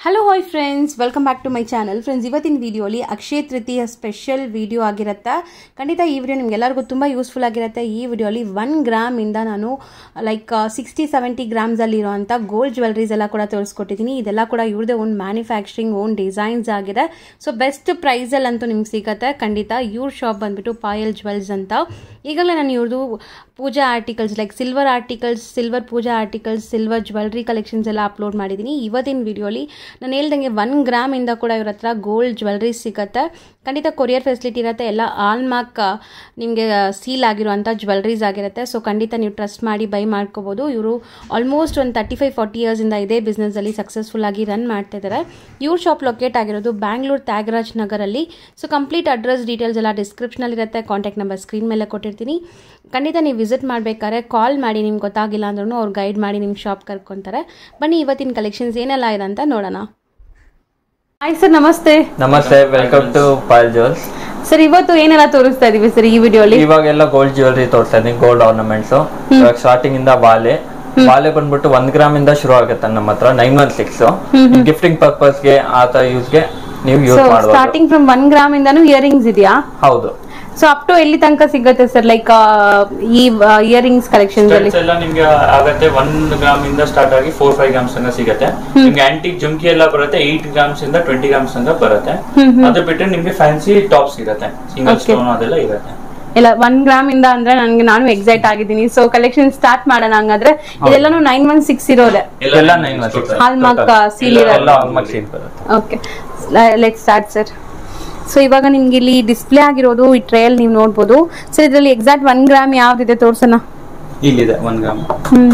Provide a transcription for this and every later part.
Hello hi friends welcome back to my channel friends ಇವತ್ತಿನ ವಿಡಿಯೋಲಿ ಅಕ್ಷಯ ತೃತೀಯ ಸ್ಪೆಷಲ್ ವಿಡಿಯೋ ಆಗಿರುತ್ತೆ ಖಂಡಿತ ಈ ವಿಡಿಯೋ ನಿಮ್ಗೆಲ್ಲರಿಗೂ ತುಂಬ ಯೂಸ್ಫುಲ್ ಆಗಿರುತ್ತೆ ಈ ವಿಡಿಯೋಲಿ ಒನ್ ಗ್ರಾಮಿಂದ ನಾನು ಲೈಕ್ ಸಿಕ್ಸ್ಟಿ ಸೆವೆಂಟಿ ಗ್ರಾಮ್ಸಲ್ಲಿ ಇರೋವಂಥ ಗೋಲ್ಡ್ ಜ್ಯುವೆಲ್ರೀಸ್ ಎಲ್ಲ ಕೂಡ ತೋರಿಸ್ಕೊಟ್ಟಿದ್ದೀನಿ ಇದೆಲ್ಲ ಕೂಡ ಇವ್ರದೇ ಓನ್ ಮ್ಯಾನುಫ್ಯಾಕ್ಚರಿಂಗ್ ಓನ್ ಡಿಸೈನ್ಸ್ ಆಗಿದೆ ಸೊ ಬೆಸ್ಟ್ ಪ್ರೈಸಲ್ಲಿ ಅಂತೂ ನಿಮ್ಗೆ ಸಿಗುತ್ತೆ ಖಂಡಿತ ಇವ್ರ ಶಾಪ್ ಬಂದ್ಬಿಟ್ಟು ಪಾಯಲ್ ಜ್ಯುವೆಲ್ಸ್ ಅಂತ ಈಗಲೇ ನಾನು ಇವ್ರದ್ದು pooja articles like silver articles silver pooja articles silver jewellery collections ಎಲ್ಲ ಅಪ್ಲೋಡ್ ಮಾಡಿದ್ದೀನಿ ಇವತ್ತಿನ ವಿಡಿಯೋಲಿ ನಾನು ಹೇಳ್ದಂಗೆ ಒನ್ ಗ್ರಾಮಿಂದ ಕೂಡ ಇವ್ರ ಹತ್ರ ಗೋಲ್ಡ್ ಜ್ಯುವೆಲ್ರೀಸ್ ಸಿಗುತ್ತೆ ಖಂಡಿತ ಕೊರಿಯರ್ ಫೆಸಿಲಿಟಿ ಇರುತ್ತೆ ಎಲ್ಲ ಆಲ್ಮಾರ್ಕ್ ನಿಮಗೆ ಸೀಲ್ ಆಗಿರುವಂಥ ಜ್ಯುವೆಲ್ರೀಸ್ ಆಗಿರುತ್ತೆ ಸೊ ಖಂಡಿತ ನೀವು ಟ್ರಸ್ಟ್ ಮಾಡಿ ಬೈ ಮಾಡ್ಕೋಬೋದು ಇವರು ಆಲ್ಮೋಸ್ಟ್ ಒಂದು ತರ್ಟಿ ಫೈವ್ ಫಾರ್ಟಿ ಇಯರ್ಸಿಂದ ಇದೇ ಬಿಸ್ನೆಸ್ಸಲ್ಲಿ ಸಕ್ಸಸ್ಫುಲ್ ಆಗಿ ರನ್ ಮಾಡ್ತಾ ಇದ್ದಾರೆ ಇವ್ರ ಶಾಪ್ ಲೊಕೇಟ್ ಆಗಿರೋದು ಬ್ಯಾಂಗ್ಳೂರ್ ತ್ಯಾಗರಾಜ್ ನಗರಲ್ಲಿ ಸೊ ಕಂಪ್ಲೀಟ್ ಅಡ್ರೆಸ್ ಡೀಟೇಲ್ಸ್ ಎಲ್ಲ ಡಿಸ್ಕ್ರಿಪ್ಷನಲ್ಲಿ ಇರುತ್ತೆ ಕಾಂಟ್ಯಾಕ್ಟ್ ನಂಬರ್ ಸ್ಕ್ರೀನ್ ಮೇಲೆ ಕೊಟ್ಟಿರ್ತೀನಿ ಖಂಡಿತ ನೀವು ವಿಸಿಟ್ ಮಾಡಬೇಕಾದ್ರೆ ಕಾಲ್ ಮಾಡಿ ನಿಮ್ಗೆ ಗೊತ್ತಾಗಿಲ್ಲ ಅಂದ್ರೂ ಅವ್ರು ಗೈಡ್ ಮಾಡಿ ನಿಮ್ಮ ಶಾಪ್ ಕರ್ಕೊತಾರೆ ಬನ್ನಿ ಇವತ್ತಿನ ಕಲೆಕ್ಷನ್ಸ್ ಏನೆಲ್ಲ ಇದೆ ಅಂತ ನೋಡೋಣ ಹಾಯ್ ಸರ್ ನಮಸ್ತೆ ನಮಸ್ತೆ welcome to Pal jewels sir ಇವತ್ತು ಏನೆಲ್ಲ ತೋರಿಸ್ತಾ ಇದೀವಿ ಸರ್ ಈ ವಿಡಿಯೋಲಿ ಇವಾಗೆಲ್ಲ ಗೋಲ್ಡ್ ಜ್ಯುವೆಲ್ರಿ ತೋರಿಸ್ತಾ ಇದ್ದೀನಿ ಗೋಲ್ಡ್ ಆರ್ನಮೆಂಟ್ಸ್ ಇವಾಗ ಸ್ಟಾರ್ಟಿಂಗ್ ಇಂದ ಬಾಲೆ ಬಾಲೆ ಬಂದ್ಬಿಟ್ಟು ಒಂದ್ ಗ್ರಾಮ್ ಇಂದ ಶುರು ಆಗುತ್ತೆ ನಮ್ಮ ಹತ್ರ nine one six gifting purpose ಗೆ ಆತ ಯೂಸ್ ಗೆ ನೀವು ಸೊ ಯೂಸ್ ಮಾಡಬಹುದು ಸ್ಟಾರ್ಟಿಂಗ್ ಫ್ರಮ್ ಒನ್ ಗ್ರಾಮ್ ಇಂದಾನು ಇಯರಿಂಗ್ಸ್ ಇದೆಯಾ ಹೌದು ಸೊ ಅಪ್ ಟು ಎಲ್ಲಿ ತನಕ ಸಿಗುತ್ತೆ ಸರ್ ಲೈಕ್ ಈ ಇಯರಿಂಗ್ಸ್ ಕಲೆಕ್ಷನ್ಸ್ ಅಲ್ಲಿ ಸ್ಟಡ್ಸ್ ಎಲ್ಲ ನಿಮ್ಗೆ ಆಗತ್ತೆ ಒನ್ ಗ್ರಾಮ್ ಇಂದ ಸ್ಟಾರ್ಟ್ ಆಗಿ ಫೋರ್ ಫೈವ್ ಗ್ರಾಮ್ಸ್ ತನಕ ಸಿಗುತ್ತೆ ನಿಮ್ಗೆ ಆಂಟಿಕ್ ಜುಮ್ಕಿ ಎಲ್ಲ ಬರುತ್ತೆ ಏಟ್ ಗ್ರಾಮ್ಸ್ ಇಂದ ಟ್ವೆಂಟಿ ಗ್ರಾಮ್ಸ್ ತನಕ ಬರುತ್ತೆ ಅದು ಬಿಟ್ಟರೆ ನಿಮ್ಗೆ ಫ್ಯಾನ್ಸಿ ಟಾಪ್ಸ್ ಇರುತ್ತೆ ಸಿಂಗಲ್ ಸ್ಟೋನ್ ಅದೆಲ್ಲ ಇರುತ್ತೆ ಇಲ್ಲ ಒನ್ ಗ್ರಾಮ್ ಇಂದ ಅಂದ್ರೆ ನನ್ಗೆ ನಾನು ಎಕ್ಸೈಟ್ ಆಗಿದ್ದೀನಿ ಸೊ ಕಲೆಕ್ಷನ್ ಸ್ಟಾರ್ಟ್ ಮಾಡೋಣ ಹಂಗಾದ್ರೆ ಇದೆಲ್ಲಾನು ನೈನ್ ಒನ್ ಸಿಕ್ಸ್ ಇರೋದೆ ಎಲ್ಲ nine one six hallmark seal ಎಲ್ಲ ಇರೋದು ಆಲ್ಮೋಸ್ಟ್ ಸೀನ್ ಬರುತ್ತೆ okay let start sir so ಇವಾಗ ನಿಮ್ಗೆ ಇಲ್ಲಿ ಡಿಸ್ಪ್ಲೇ ಆಗಿರೋದು ಈ ಟ್ರೇಲ್ ನೀವು ನೋಡ್ಬೋದು ಸರ್ ಇದರಲ್ಲಿ ಎಕ್ಸಾಕ್ಟ್ ಒನ್ ಗ್ರಾಮ್ ಯಾವ್ದಿದೆ ತೋರ್ಸೋಣ ಇಲ್ಲಿದೆ ಒನ್ ಗ್ರಾಮ್ ಹ್ಮ್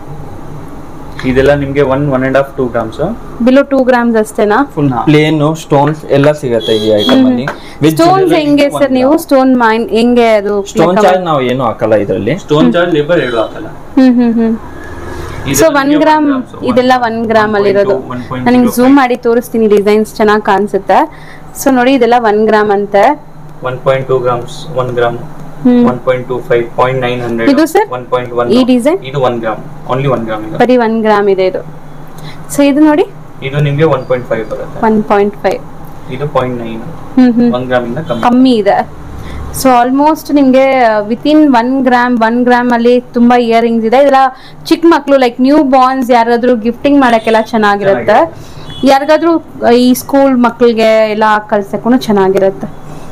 ಇದೆಲ್ಲ ನಿಮ್ಗೆ one one and half two grams below two grams ಅಷ್ಟೇನಾ ಫುಲ್ ಪ್ಲೇನ್ ಸ್ಟೋನ್ಸ್ ಎಲ್ಲ ಸಿಗುತ್ತೆ ಈ ಐಟಮ್ ಅಲ್ಲಿ ಸ್ಟೋನ್ಸ್ ಹೆಂಗೆ ಸರ್ ನೀವು ಸ್ಟೋನ್ ಮೈನ್ ಹೆಂಗೆ ಅದು ಸ್ಟೋನ್ ಚಾರ್ಜ್ ನಾವು ಏನು ಹಾಕಲ್ಲ ಇದರಲ್ಲಿ ಸ್ಟೋನ್ ಚಾರ್ಜ್ ಲೇಬರ್ ಎರಡು ಹಾಕಲ್ಲ ಹ್ಮ್ ಹ್ಮ್ ಹ್ಮ್ ಇದು ಸೊ ಒನ್ ನಿಮ್ಗೆ ಗ್ರಾಮ್ one grams, ಇದೆಲ್ಲ ಒನ್ ಗ್ರಾಮ್ ಅಲ್ಲಿ ಇರೋದು 1.2, ನಾನು ನಿಮ್ಗೆ ಝೂಮ್ ಮಾಡಿ ತೋರಿಸ್ತೀನಿ ಡಿಸೈನ್ಸ್ ಚೆನ್ನಾಗಿ ಕಾಣಿಸುತ್ತೆ ಸೊ ನೋಡಿ ಇದೆಲ್ಲ ಒನ್ ಗ್ರಾಮ್ ಅಂತೆ one point two grams one gram hmm. One point two five point nine hundred ಇದು sir? ಒನ್ ಪಾಯಿಂಟ್ ಒನ್ ಈ ಡಿಸೈನ್ ಇದು one gram only one gram ಇದೆ ಬರೀ ಒನ್ ಗ್ರಾಮ್ ಇದೆ ಇದು ಸೊ ಇದು ನೋಡಿ ಇದು ನಿಮ್ಗೆ ಒನ್ ಪಾಯಿಂಟ್ ಫೈವ್ ಬರುತ್ತೆ ಒನ್ ಪಾಯಿಂಟ್ ಫೈವ್ ಇದು point nine hmm hmm one gram ಇಂದ ಕಮ್ಮಿ ಕಮ್ಮಿ ಇದೆ ಸೊ ಆಲ್ಮೋಸ್ಟ್ ನಿಮಗೆ within one gram one gram ಅಲ್ಲಿ ತುಂಬಾ ಇಯರಿಂಗ್ಸ್ ಇದೆ ಇದೆಲ್ಲ ಚಿಕ್ಕ ಮಕ್ಕಳು ಲೈಕ್ ನ್ಯೂ ಬಾರ್ನ್ಸ್ ಯಾರಾದ್ರೂ ಗಿಫ್ಟಿಂಗ್ ಮಾಡಕ್ಕೆಲ್ಲ ಚೆನ್ನಾಗಿರುತ್ತೆ ಯಾರಿಗಾದ್ರೂ ಈ ಸ್ಕೂಲ್ ಮಕ್ಕಳಿಗೆ ಎಲ್ಲ ಕಳ್ಸಕ್ಕೂ ಚೆನ್ನಾಗಿರುತ್ತೆ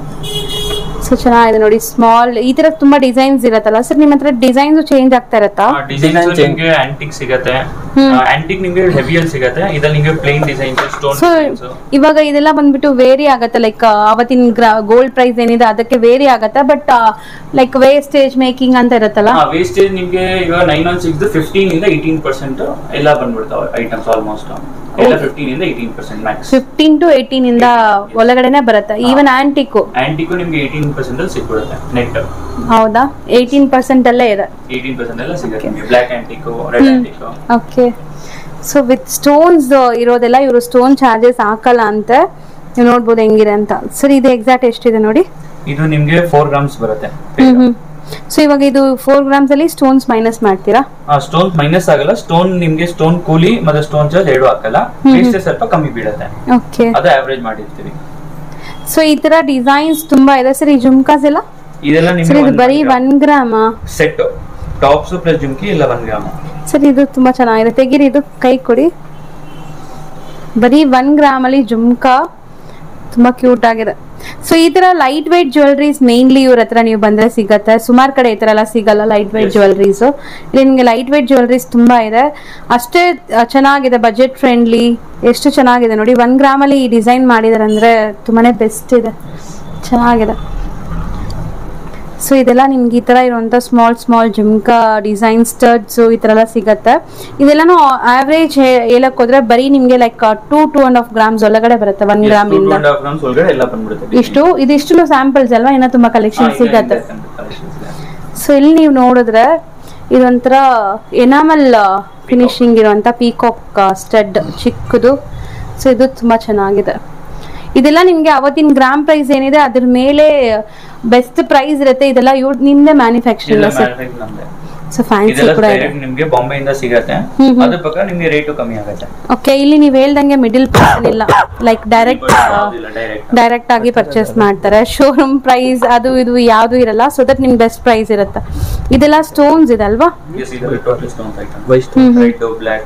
ಸೊ ಚೆನ್ನಾಗಿದೆ ನೋಡಿ ಸ್ಮಾಲ್ ಈ ತರ ತುಂಬಾ ಡಿಸೈನ್ಸ್ ಇರತ್ತಲ್ಲ ಸರ್ ನಿಮ್ಮ ಹತ್ರ ಡಿಸೈನ್ಸ್ ಚೇಂಜ್ ಆಗ್ತಾ ಇರತ್ತಾ ಡಿಸೈನ್ Design change. ನಿಮ್ಗೆ ಆಂಟಿಕ್ ಸಿಗತ್ತೆ ಹ್ಮ್. ಆಂಟಿಕ್ ನಿಮ್ಗೆ ಹೆವಿಯಲ್ಲಿ ಸಿಗತ್ತೆ ಇದ್ರಲ್ಲಿ ನಿಮ್ಗೆ ಪ್ಲೇನ್ ಡಿಸೈನ್ಸ್ ಸ್ಟೋನ್ ಸೊ ಇವಾಗ ಇದೆಲ್ಲ ಬಂದ್ಬಿಟ್ಟು ವೇರಿ ಆಗತ್ತೆ ಲೈಕ್ ಅವತ್ತಿನ ಗೋಲ್ಡ್ ಪ್ರೈಸ್ ಏನಿದೆ ಅದಕ್ಕೆ ವೇರಿ ಆಗತ್ತೆ ಬಟ್ ಲೈಕ್ ವೇಸ್ಟೇಜ್ ಮೇಕಿಂಗ್ ಅಂತ ಇರತ್ತಲ್ಲ ವೇಸ್ಟೇಜ್ ನಿಮ್ಗೆ ಇವಾಗ ನೈನ್ ಒನ್ ಸಿಕ್ಸ್ ಫಿಫ್ಟೀನ್ ಇಂದ ಏಯ್ಟೀನ್ ಪರ್ಸೆಂಟ್ ಎಲ್ಲ ಬಂದ್ಬಿಡ್ತಾವೆ ಐಟಮ್ಸ್ ಆಲ್ಮೋಸ್ಟ್ ಎಲ್ಲ ಫಿಫ್ಟೀನ್ ಇಂದ eighteen percent max fifteen to eighteen ಇಂದ ಒಳಗಡೆನೆ ಬರುತ್ತೆ ಈವನ್ ಆಂಟಿಕ್ ಆಂಟಿಕ್ ನಿಮ್ಗೆ ಏಯ್ಟೀನ್ ಪರ್ಸೆಂಟ್ ಅಲ್ಲಿ ಸಿಕ್ಬಿಡುತ್ತೆ ನೆಟ್ ಹೌದಾ ಏಯ್ಟೀನ್ ಪರ್ಸೆಂಟ್ ಅಲ್ಲೇ ಇದೆ ಏಯ್ಟೀನ್ ಪರ್ಸೆಂಟ್ ಎಲ್ಲ ಸಿಗುತ್ತೆ ನಿಮ್ಗೆ black antique red antique okay so with stones ಇರೋದೆಲ್ಲ ಇವರು ಸ್ಟೋನ್ ಚಾರ್ಜಸ್ ಹಾಕಲ್ಲ ಅಂತ ನೀವು ನೋಡ್ಬೋದು ಹೆಂಗಿದೆ ಅಂತ ಸರ್ ಇದು ಎಕ್ಸಾಕ್ಟ್ ಎಷ್ಟಿದೆ ನೋಡಿ ಇದು ನಿಮ್ಗೆ ಫೋರ್ ಗ್ರಾಮ್ಸ್ ಬರುತ್ತೆ ಹ್ಮ್ ಹ್ಮ್ ಸೊ ಇವಾಗ ಇದು ಫೋರ್ ಗ್ರಾಮ್ಸ್ ಅಲ್ಲಿ ಸ್ಟೋನ್ಸ್ ಮೈನಸ್ ಮಾಡ್ತೀರಾ ಸ್ಟೋನ್ ಮೈನಸ್ ಆಗಲ್ಲ ಸ್ಟೋನ್ ನಿಮ್ಗೆ ಸ್ಟೋನ್ ಕೂಲಿ ಮತ್ತೆ ಸ್ಟೋನ್ ಚಾರ್ಜ್ ಎರಡು ಹಾಕಲ್ಲ ವೇಸ್ಟೇಜ್ ಸ್ವಲ್ಪ ಕಮ್ಮಿ ಬೀಳುತ್ತೆ ಓಕೆ ಅದು ಆವರೇಜ್ ಮಾಡಿರ್ತೀವಿ ಸೊ ಈ ತರ ಡಿಸೈನ್ಸ್ ತುಂಬಾ ಇದೆ ಸರ್ ಈ ಜುಮ್ಕಾಸ್ ಎಲ್ಲ ಇದೆಲ್ಲ ಸರ್ ಇದು ನಿಮ್ಗೆ ಬರೀ ಒನ್ ಗ್ರಾಮ ಸೆಟ್ ಟಾಪ್ಸ್ ಪ್ಲಸ್ ಜುಮ್ಕಿ ಎಲ್ಲ ಒನ್ ಗ್ರಾಮ್ ಸರ್ ಇದು ತುಂಬಾ ಚೆನ್ನಾಗಿದೆ ತೆಗೀರಿ ಇದು ಕೈ ಕೊಡಿ ಬರೀ ಒನ್ ಗ್ರಾಮ್ ಅಲ್ಲಿ ಜುಮ್ಕಾ ತುಂಬಾ ಕ್ಯೂಟ್ ಆಗಿದೆ ಸೊ ಈ ತರ ಲೈಟ್ ವೇಟ್ ಜ್ಯುವೆಲ್ರೀಸ್ ಮೇನ್ಲಿ ಇವ್ರ ಹತ್ರ ನೀವು ಬಂದ್ರೆ ಸಿಗತ್ತೆ ಸುಮಾರು ಕಡೆ ಈ ತರ ಎಲ್ಲ ಸಿಗಲ್ಲ ಲೈಟ್ ವೇಟ್ Yes. ಜ್ಯುವೆಲ್ರೀಸ್ ಇಲ್ಲಿ ನಿಮಗೆ ಲೈಟ್ ವೇಟ್ ಜ್ಯುವೆಲ್ರೀಸ್ ತುಂಬಾ ಇದೆ ಅಷ್ಟೇ ಆ, ಚೆನ್ನಾಗಿದೆ ಬಜೆಟ್ ಫ್ರೆಂಡ್ಲಿ ಎಷ್ಟು ಚೆನ್ನಾಗಿದೆ ನೋಡಿ ಒನ್ ಗ್ರಾಮ್ ಅಲ್ಲಿ ಈ ಡಿಸೈನ್ ಮಾಡಿದಾರೆ ಅಂದ್ರೆ ತುಂಬಾನೇ ಬೆಸ್ಟ್ ಇದೆ ಚೆನ್ನಾಗಿದೆ ಸೊ ಇದೆಲ್ಲ ನಿಮ್ಗೆ ಈ ತರ ಇರುವಂತ small small jhumka design studs ಈ ತರ ಎಲ್ಲ ಸಿಗತ್ತೆ ಇದೆಲ್ಲಾನು ಆವ್ರೇಜ್ ಹೇಳಕ್ ಹೋದ್ರೆ ಬರೀ ನಿಮ್ಗೆ like two two and half grams ಒಳಗಡೆ ಬರುತ್ತೆ ಒನ್ ಗ್ರಾಮ್ ಇಂದ ಗ್ರಾಮ್ಸ್ ಒಳಗಡೆ ಎಲ್ಲ ಬಂದ್ಬಿಡುತ್ತೆ ಇಷ್ಟು ಇದಿಷ್ಟು ಸ್ಯಾಂಪಲ್ಸ್ ಅಲ್ವಾ ಇನ್ನ ತುಂಬಾ ಕಲೆಕ್ಷನ್ ಸಿಗತ್ತೆ ಸೊ ಇಲ್ಲಿ ನೀವು ನೋಡಿದ್ರೆ ಇದೊಂಥರ ಎನಾಮಲ್ ಫಿನಿಶಿಂಗ್ ಇರುವಂತ ಪೀಕಾಕ್ ಸ್ಟಡ್ ಚಿಕ್ಕದು ಸೊ ಇದು ತುಂಬಾ ಚೆನ್ನಾಗಿದೆ ಇದೆಲ್ಲ ನಿಮ್ಗೆ ಅವತ್ತಿನ ಗ್ರಾಮ್ ಪ್ರೈಸ್ ಏನಿದೆ ಅದ್ರ ಮೇಲೆ ಬೆಸ್ಟ್ ಪ್ರೈಸ್ ಇರುತ್ತೆ ಇದೆಲ್ಲ ಇವ್ರ ನಿಮ್ದೆ ಮ್ಯಾನುಫ್ಯಾಕ್ಚರಿಂಗ್ ಸರ್ ಸೊ ಫ್ಯಾನ್ಸಿ ಇದೆಲ್ಲ ಕೂಡ ಇದೆ ಡೈರೆಕ್ಟ್ ನಿಮ್ಗೆ ಬಾಂಬೆ ಇಂದ ಸಿಗತ್ತೆ ಹ್ಮ್ ಹ್ಮ್. ಅದ್ರ ಪ್ರಕಾರ ನಿಮ್ಗೆ ರೇಟು ಕಮ್ಮಿ ಆಗುತ್ತೆ ಓಕೆ ಇಲ್ಲಿ ನೀವು ಹೇಳ್ದಂಗೆ ಮಿಡಿಲ್ ಪರ್ಸನ್ ಇಲ್ಲ ಲೈಕ್ ಡೈರೆಕ್ಟ್ ಡೈರೆಕ್ಟ್ ಡೈರೆಕ್ಟ್ ಆಗಿ ಪರ್ಚೇಸ್ ಮಾಡ್ತಾರೆ ಶೋರೂಮ್ ಪ್ರೈಸ್ ಅದು ಇದು ಯಾವುದು ಇರಲ್ಲ ಸೊ ದಟ್ ನಿಮ್ಗೆ ಬೆಸ್ಟ್ ಪ್ರೈಸ್ ಇರುತ್ತೆ ಇದೆಲ್ಲ ಸ್ಟೋನ್ಸ್ ಇದೆ ಅಲ್ವಾ total stones item wise white black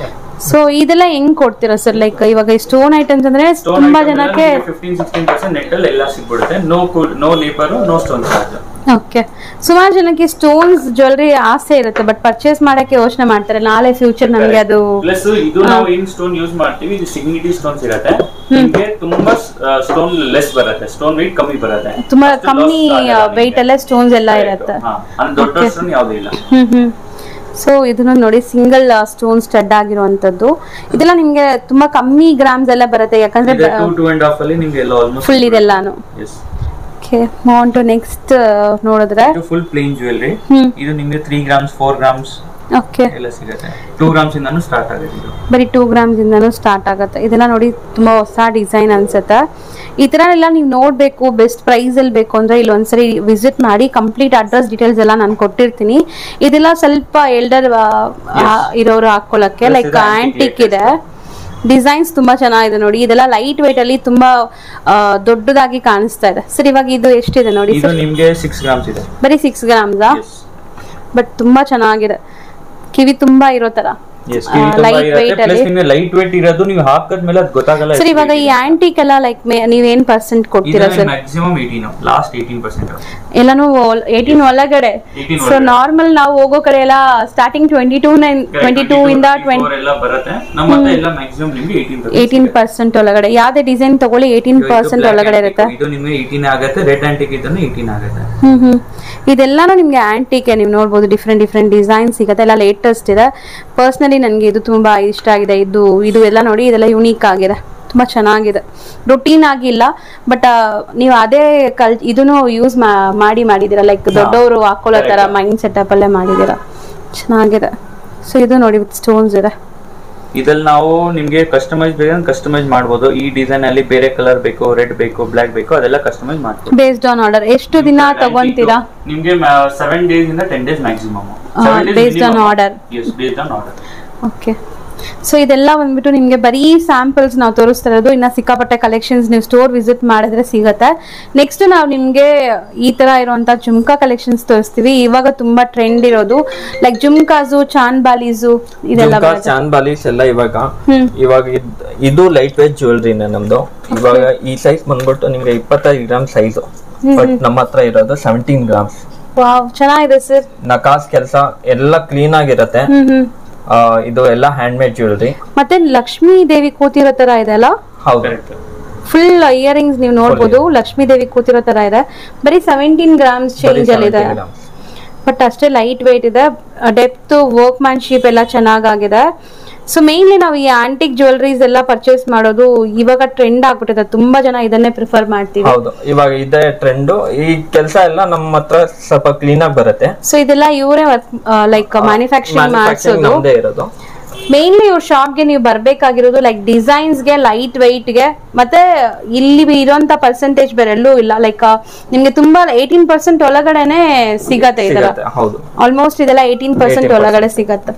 so ಇದೆಲ್ಲ ಹೆಂಗ್ ಕೊಡ್ತೀರಾ ಸರ್ ಲೈಕ್ ಇವಾಗ ಸ್ಟೋನ್ ಐಟಮ್ಸ್ ಅಂದ್ರೆ ತುಂಬಾ ಜನಕ್ಕೆ ಫಿಫ್ಟೀನ್ ಸಿಕ್ಸ್ಟೀನ್ ಪರ್ಸೆಂಟ್ ನೆಟ್ ಅಲ್ಲಿ ಎಲ್ಲ ಸಿಗ್ಬಿಡುತ್ತೆ no no labour no stone charge okay ಸುಮಾರು ಜನಕ್ಕೆ ಸ್ಟೋನ್ಸ್ ಜ್ಯುವೆಲ್ರಿ ಆಸೆ ಇರುತ್ತೆ ಬಟ್ ಪರ್ಚೇಸ್ ಮಾಡಕ್ಕೆ ಯೋಚನೆ ಮಾಡ್ತಾರೆ ನಾಳೆ ಫ್ಯೂಚರ್ ನನಗೆ ಅದು ಪ್ಲಸ್ ಇದು ನಾವು ಏನ್ ಸ್ಟೋನ್ ಯೂಸ್ ಮಾಡ್ತೀವಿ ಇದು ಸಿಗ್ನಿಟಿ ಸ್ಟೋನ್ಸ್ ಇರುತ್ತೆ ನಿಮ್ಗೆ ತುಂಬಾ ಸ್ಟೋನ್ ಲೆಸ್ ಬರುತ್ತೆ ಸ್ಟೋನ್ weight ಕಮ್ಮಿ ಬರುತ್ತೆ ತುಂಬಾ ಅಷ್ಟು ಕಮ್ಮಿ loss ಆಗಲ್ಲ ವೆಯ್ಟ್ ನಿಮ್ಗೆ. ಅಲ್ಲೇ ಸ್ಟೋನ್ಸ್ ಎಲ್ಲ Correct. ಇರುತ್ತೆ ಹಾ, ಅಂದ್ರೆ ದೊಡ್ಡ ಸ್ಟೋನ್ ಯಾವ್ದು ಇಲ್ಲ ಹ್ಮ್ ಹ್ಮ್ ಸೊ ಇದನ್ನ ನೋಡಿ ಸಿಂಗಲ್ ಸ್ಟೋನ್ ಸ್ಟಡ್ ಆಗಿರುವಂತದ್ದು ಇದೆಲ್ಲ ನಿಮ್ಗೆ ತುಂಬಾ ಕಮ್ಮಿ ಗ್ರಾಮ್ಸ್ ಎಲ್ಲ ಬರುತ್ತೆ ಯಾಕಂದ್ರೆ ಟೂ ಟೂ ಅಂಡ್ ಹಾಫ್ ಅಲ್ಲಿ ನಿಮ್ಗೆ ಎಲ್ಲ ಆಲ್ಮೋಸ್ಟ್ ಫುಲ್ ಇದೆಲ್ಲಾನು yes okay man to next ನೋಡಿದ್ರೆ ಇದು ಫುಲ್ ಪ್ಲೇನ್ ಜ್ಯುವೆಲ್ರಿ ಹ್ಮ್ ಇದು ನಿಮ್ಗೆ three grams four grams okay ಎಲ್ಲ ಸಿಗುತ್ತೆ ಟೂ ಗ್ರಾಮ್ಸ್ ಇಂದಾನು ಸ್ಟಾರ್ಟ್ ಆಗುತ್ತೆ ಇದು ಬರೀ ಟೂ ಗ್ರಾಮ್ಸ್ ಇಂದನೂ ಸ್ಟಾರ್ಟ್ ಆಗುತ್ತೆ ಇದೆಲ್ಲ ನೋಡಿ ತುಂಬಾ ಹೊಸ ಡಿಸೈನ್ ಅನ್ಸುತ್ತೆ ಈ ತರ ಎಲ್ಲ ನೀವು ನೋಡ್ಬೇಕು ಬೆಸ್ಟ್ ಪ್ರೈಸ್ ಅಲ್ಲಿ ಬೇಕು ಅಂದ್ರೆ ಇಲ್ಲಿ ಒಂದ್ಸರಿ ವಿಸಿಟ್ ಮಾಡಿ ಕಂಪ್ಲೀಟ್ ಅಡ್ರೆಸ್ ಡೀಟೇಲ್ಸ್ ಎಲ್ಲ ನಾನು ಕೊಟ್ಟಿರ್ತೀನಿ ಇದೆಲ್ಲ ಸ್ವಲ್ಪ ಎಲ್ಡರ್ ಇರೋರು ಹಾಕೊಳ್ಳಕ್ಕೆ Plus ಲೈಕ್ ಇದು antique ಆಂಟಿಕ್ latest. ಇದೆ ಡಿಸೈನ್ಸ್ ತುಂಬಾ ಚೆನ್ನಾಗಿದೆ ನೋಡಿ ಇದೆಲ್ಲ ಲೈಟ್ ವೇಟ್ ಅಲ್ಲಿ ತುಂಬಾ ಆ, ದೊಡ್ಡದಾಗಿ ಕಾಣಿಸ್ತಾ ಇದೆ ಸರ್ ಇವಾಗ ಇದು ಎಷ್ಟಿದೆ ನೋಡಿ ಇದು ಸರ್ ನಿಮ್ಗೆ ಸಿಕ್ಸ್ ಗ್ರಾಮ್ಸ್ ಇದೆ ಬರೀ ಸಿಕ್ಸ್ ಗ್ರಾಮ್ಸಾ ಎಸ್ ಬಟ್ ತುಂಬಾ ಚೆನ್ನಾಗಿದೆ ಕಿವಿ ತುಂಬಾ ಇರೋ ತರ ಎಸ್ ಆ, light weight ಅಲ್ಲಿ. ಪ್ಲಸ್ ನಿಮ್ಗೆ ಲೈಟ್ ವೇಟ್ ಇರೋದು ನೀವು ಹಾಕದ್ಮೇಲೆ ಅದು ಗೊತ್ತಾಗಲ್ಲ ಸರ್ ಇವಾಗ ಈ ಆಂಟಿಕ್ ಎಲ್ಲ ಲೈಕ್ ನೀವೇನ್ ಪರ್ಸೆಂಟ್ ಕೊಡ್ತೀರಾ sir maximum eighteen last eighteen percent ಎಲ್ಲಾನು ಏಯ್ಟೀನ್ ಒಳಗಡೆ 18 ಸೊ ನಾರ್ಮಲ್ ನಾವು ಹೋಗೋ ಕಡೆ ಎಲ್ಲ starting twenty two nine twenty two ಇಂದ ಟ್ವೆಂಟಿ ಎಲ್ಲ ಬರುತ್ತೆ ನಮ್ಮ ಹತ್ರ ಎಲ್ಲ ಮ್ಯಾಕ್ಸಿಮಮ್ ನಿಮ್ಗೆ ಏಯ್ಟೀನ್ ಏಯ್ಟೀನ್ ಪರ್ಸೆಂಟ್ ಒಳಗಡೆ ಯಾವ್ದೇ ಡಿಸೈನ್ ತಗೊಳ್ಳಿ ಏಯ್ಟೀನ್ ಪರ್ಸೆಂಟ್ ಒಳಗಡೆ ಇರುತ್ತೆ ಇದು ನಿಮ್ಗೆ ಏಯ್ಟೀನ್ ಆಗುತ್ತೆ ರೆಡ್ ಆಂಟಿಕ್ ಇದ್ದನ್ನು ಏಯ್ಟೀನ್ ಆಗುತ್ತೆ ಹ್ಮ್ ಹ್ಮ್ ಇದೆಲ್ಲಾನು ನಿಮ್ಗೆ ಆಂಟಿಕ್ ನೀವು ನೋಡ್ಬೋದು ಡಿಫ್ರೆಂಟ್ ಡಿಫ್ರೆಂಟ್ ಡಿಸೈನ್ ಸಿಗುತ್ತೆ ಎಲ್ಲ ಲೇಟೆಸ್ಟ್ ಇದೆ ಪರ್ಸ್ನಲಿ ನನಗೆ ಇದು ತುಂಬಾ ಇಷ್ಟ ಆಗಿದೆ ಇದು ಇದು ಎಲ್ಲ ನೋಡಿ ಇದೆಲ್ಲ ಯುನೀಕ್ ಆಗಿದೆ ತುಂಬಾ ಚೆನ್ನಾಗಿದೆ ರೊಟೀನ್ ಆಗಿಲ್ಲ ಬಟ್ ನೀವು ಅದೇ ಕಲ್ ಇದನ್ನು ಯೂಸ್ ಮಾಡಿ ಮಾಡಿದ್ದೀರಾ ಲೈಕ್ ದೊಡ್ಡವರು ಹಾಕೊಳ್ಳೋ ತರ ಮೈಂಡ್ ಸೆಟಪ್ ಅಲ್ಲೇ ಮಾಡಿದ್ದೀರಾ ಚೆನ್ನಾಗಿದೆ ಸೊ ಇದು ನೋಡಿ ವಿತ್ ಸ್ಟೋನ್ಸ್ ಇದೆ ಇದ್ರಲ್ಲಿ ನಾವು ನಿಮ್ಗೆ ಕಸ್ಟಮೈಸ್ ಬೇಕಂದ್ರೆ ಕಸ್ಟಮೈಸ್ ಮಾಡ್ಬೋದು ಈ ಡಿಸೈನ್ ಅಲ್ಲಿ ಬೇರೆ ಕಲರ್ ಬೇಕು ರೆಡ್ ಬೇಕು ಬ್ಲಾಕ್ ಬೇಕು ಅದೆಲ್ಲ ಕಸ್ಟಮೈಸ್ ಮಾಡ್ಬೋದು ಬೇಸ್ಡ್ ಆನ್ ಆರ್ಡರ್ ಎಷ್ಟು ದಿನ ತಗೊಂತೀರಾ ನಿಮ್ಗೆ ಸೆವೆನ್ ಡೇಸ್ ಇಂದ ten days maximum based on order. Yes based on order okay so ಇದೆಲ್ಲ ಬಂದ್ಬಿಟ್ಟು ನಿಮಗೆ ಬರೀ ಸ್ಯಾಂಪಲ್ಸ್ ನಾವು ತೋರಿಸ್ತಾ ಇರೋದು ಇನ್ನು ಸಿಕ್ಕಾಪಟ್ಟೆ ಕಲೆಕ್ಷನ್ಸ್ ನೀವು ಸ್ಟೋರ್ ವಿಸಿಟ್ ಮಾಡಿದ್ರೆ ಸಿಗುತ್ತೆ ನೆಕ್ಸ್ಟ್ ನಾವು ನಿಮಗೆ ಈ ತರ ಇರುವಂತ ಜುಮ್ಕಾ ಕಲೆಕ್ಷನ್ಸ್ ತೋರಿಸ್ತೀವಿ ಇವಾಗ ತುಂಬಾ ಟ್ರೆಂಡ್ ಇರೋದು ಲೈಕ್ ಜುಮ್ಕಾಸು ಚಾನ್ ಬಾಲೀಸು ಇದೆಲ್ಲ ಬರುತ್ತೆ. ಚಾಂದ್ ಬಾಲೀಸ್ ಎಲ್ಲ ಇವಾಗ ಹ್ಮ್. ಇವಾಗ ಇದ್- ಇದು ಲೈಟ್ ವೇಟ್ ಜ್ಯುವೆಲ್ರಿನೇ ನಮ್ದು ಇವಾಗ ಈ ಸೈಜ್ ಬಂದ್ಬಿಟ್ಟು ನಿಮ್ಗೆ ಇಪ್ಪತ್ತೈದು ಗ್ರಾಮ್ ಸೈಜ್ ಬಟ್ ನಮ್ಮ ಹತ್ರ ಇರೋದು ಸೆವೆಂಟೀನ್ ಗ್ರಾಮ್ಸ್ ವಾವ್ ಚೆನ್ನಾಗಿದೆ ಸರ್ ನಕಾಸ್ ಕೆಲಸ ಎಲ್ಲ ಕ್ಲೀನ್ ಆಗಿರತ್ತೆ ಹ್ಮ್ ಹ್ಮ್ ಆ, ಇದು ಎಲ್ಲ ಹ್ಯಾಂಡ್ ಮೇಡ್ ಜ್ಯುವೆಲ್ರಿ ಮತ್ತೆ ಲಕ್ಷ್ಮೀ ದೇವಿ ಕೂತಿರೋ ತರ ಇದೆ ಅಲ್ಲ ಹೌದು ಕರೆಕ್ಟ್ ಫುಲ್ ಇಯರಿಂಗ್ಸ್ ನೀವು ನೋಡ್ಬೋದು ಲಕ್ಷ್ಮೀ ದೇವಿ ಕೂತಿರೋ ತರ ಇದೆ ಬರೀ ಸೆವೆಂಟೀನ್ ಗ್ರಾಮ್ಸ್ ಚೇಂಜ್ ಅಲ್ಲಿ ಇದೆ ಬಟ್ ಅಷ್ಟೇ ಲೈಟ್ ವೇಟ್ ಇದೆ ಡೆಪ್ತ್ ವರ್ಕ್ ಮ್ಯಾನ್ಶಿಪ್ ಎಲ್ಲ ಚೆನ್ನಾಗಾಗಿದೆ ಸೊ ಮೇನ್ಲಿ ನಾವು ಈ ಆಂಟಿಕ್ ಜ್ಯುವೆಲ್ರೀಸ್ ಎಲ್ಲ ಪರ್ಚೇಸ್ ಮಾಡೋದು ಇವಾಗ ಟ್ರೆಂಡ್ ಆಗ್ಬಿಟ್ಟಿದೆ ತುಂಬಾ ಜನ ಇದನ್ನೇ ಪ್ರಿಫರ್ ಮಾಡ್ತೀವಿ ಹೌದು ಇವಾಗ ಇದೇ ಟ್ರೆಂಡ್ ಈ ಕೆಲಸ ಎಲ್ಲ ನಮ್ಮ ಹತ್ರ ಸ್ವಲ್ಪ ಕ್ಲೀನ್ ಆಗಿ ಬರುತ್ತೆ ಸೊ ಇದೆಲ್ಲ ಇವರೇ ಲೈಕ್ ಮ್ಯಾನುಫ್ಯಾಕ್ಚರಿಂಗ್ ಮ್ಯಾನುಫ್ಯಾಕ್ಚರಿಂಗ್ ಮಾಡಿಸೋದು ನಮ್ದೇ ಇರೋದು ಮೇನ್ಲಿ ಇವ್ರ ಶಾಪ್ಗೆ ನೀವು ಬರ್ಬೇಕಾಗಿರೋದು ಲೈಕ್ ಡಿಸೈನ್ಸ್ಗೆ ಲೈಟ್ ಗೆ ಮತ್ತೆ ಇಲ್ಲಿ ಇರೋಂತ ಪರ್ಸೆಂಟೇಜ್ ಬೇರೆ ಎಲ್ಲೂ ಇಲ್ಲ ಲೈಕ್ ನಿಮ್ಗೆ ತುಂಬಾ ಏಯ್ಟೀನ್ ಪರ್ಸೆಂಟ್ ಒಳಗಡೆನೆ ಸಿಗತ್ತೆ ಇದೆಲ್ಲ ಸಿಗತ್ತೆ ಹೌದು ಆಲ್ಮೋಸ್ಟ್ ಇದೆಲ್ಲ ಏಯ್ಟೀನ್ ಪರ್ಸೆಂಟ್ 18% ಒಳಗಡೆ ಸಿಗತ್ತೆ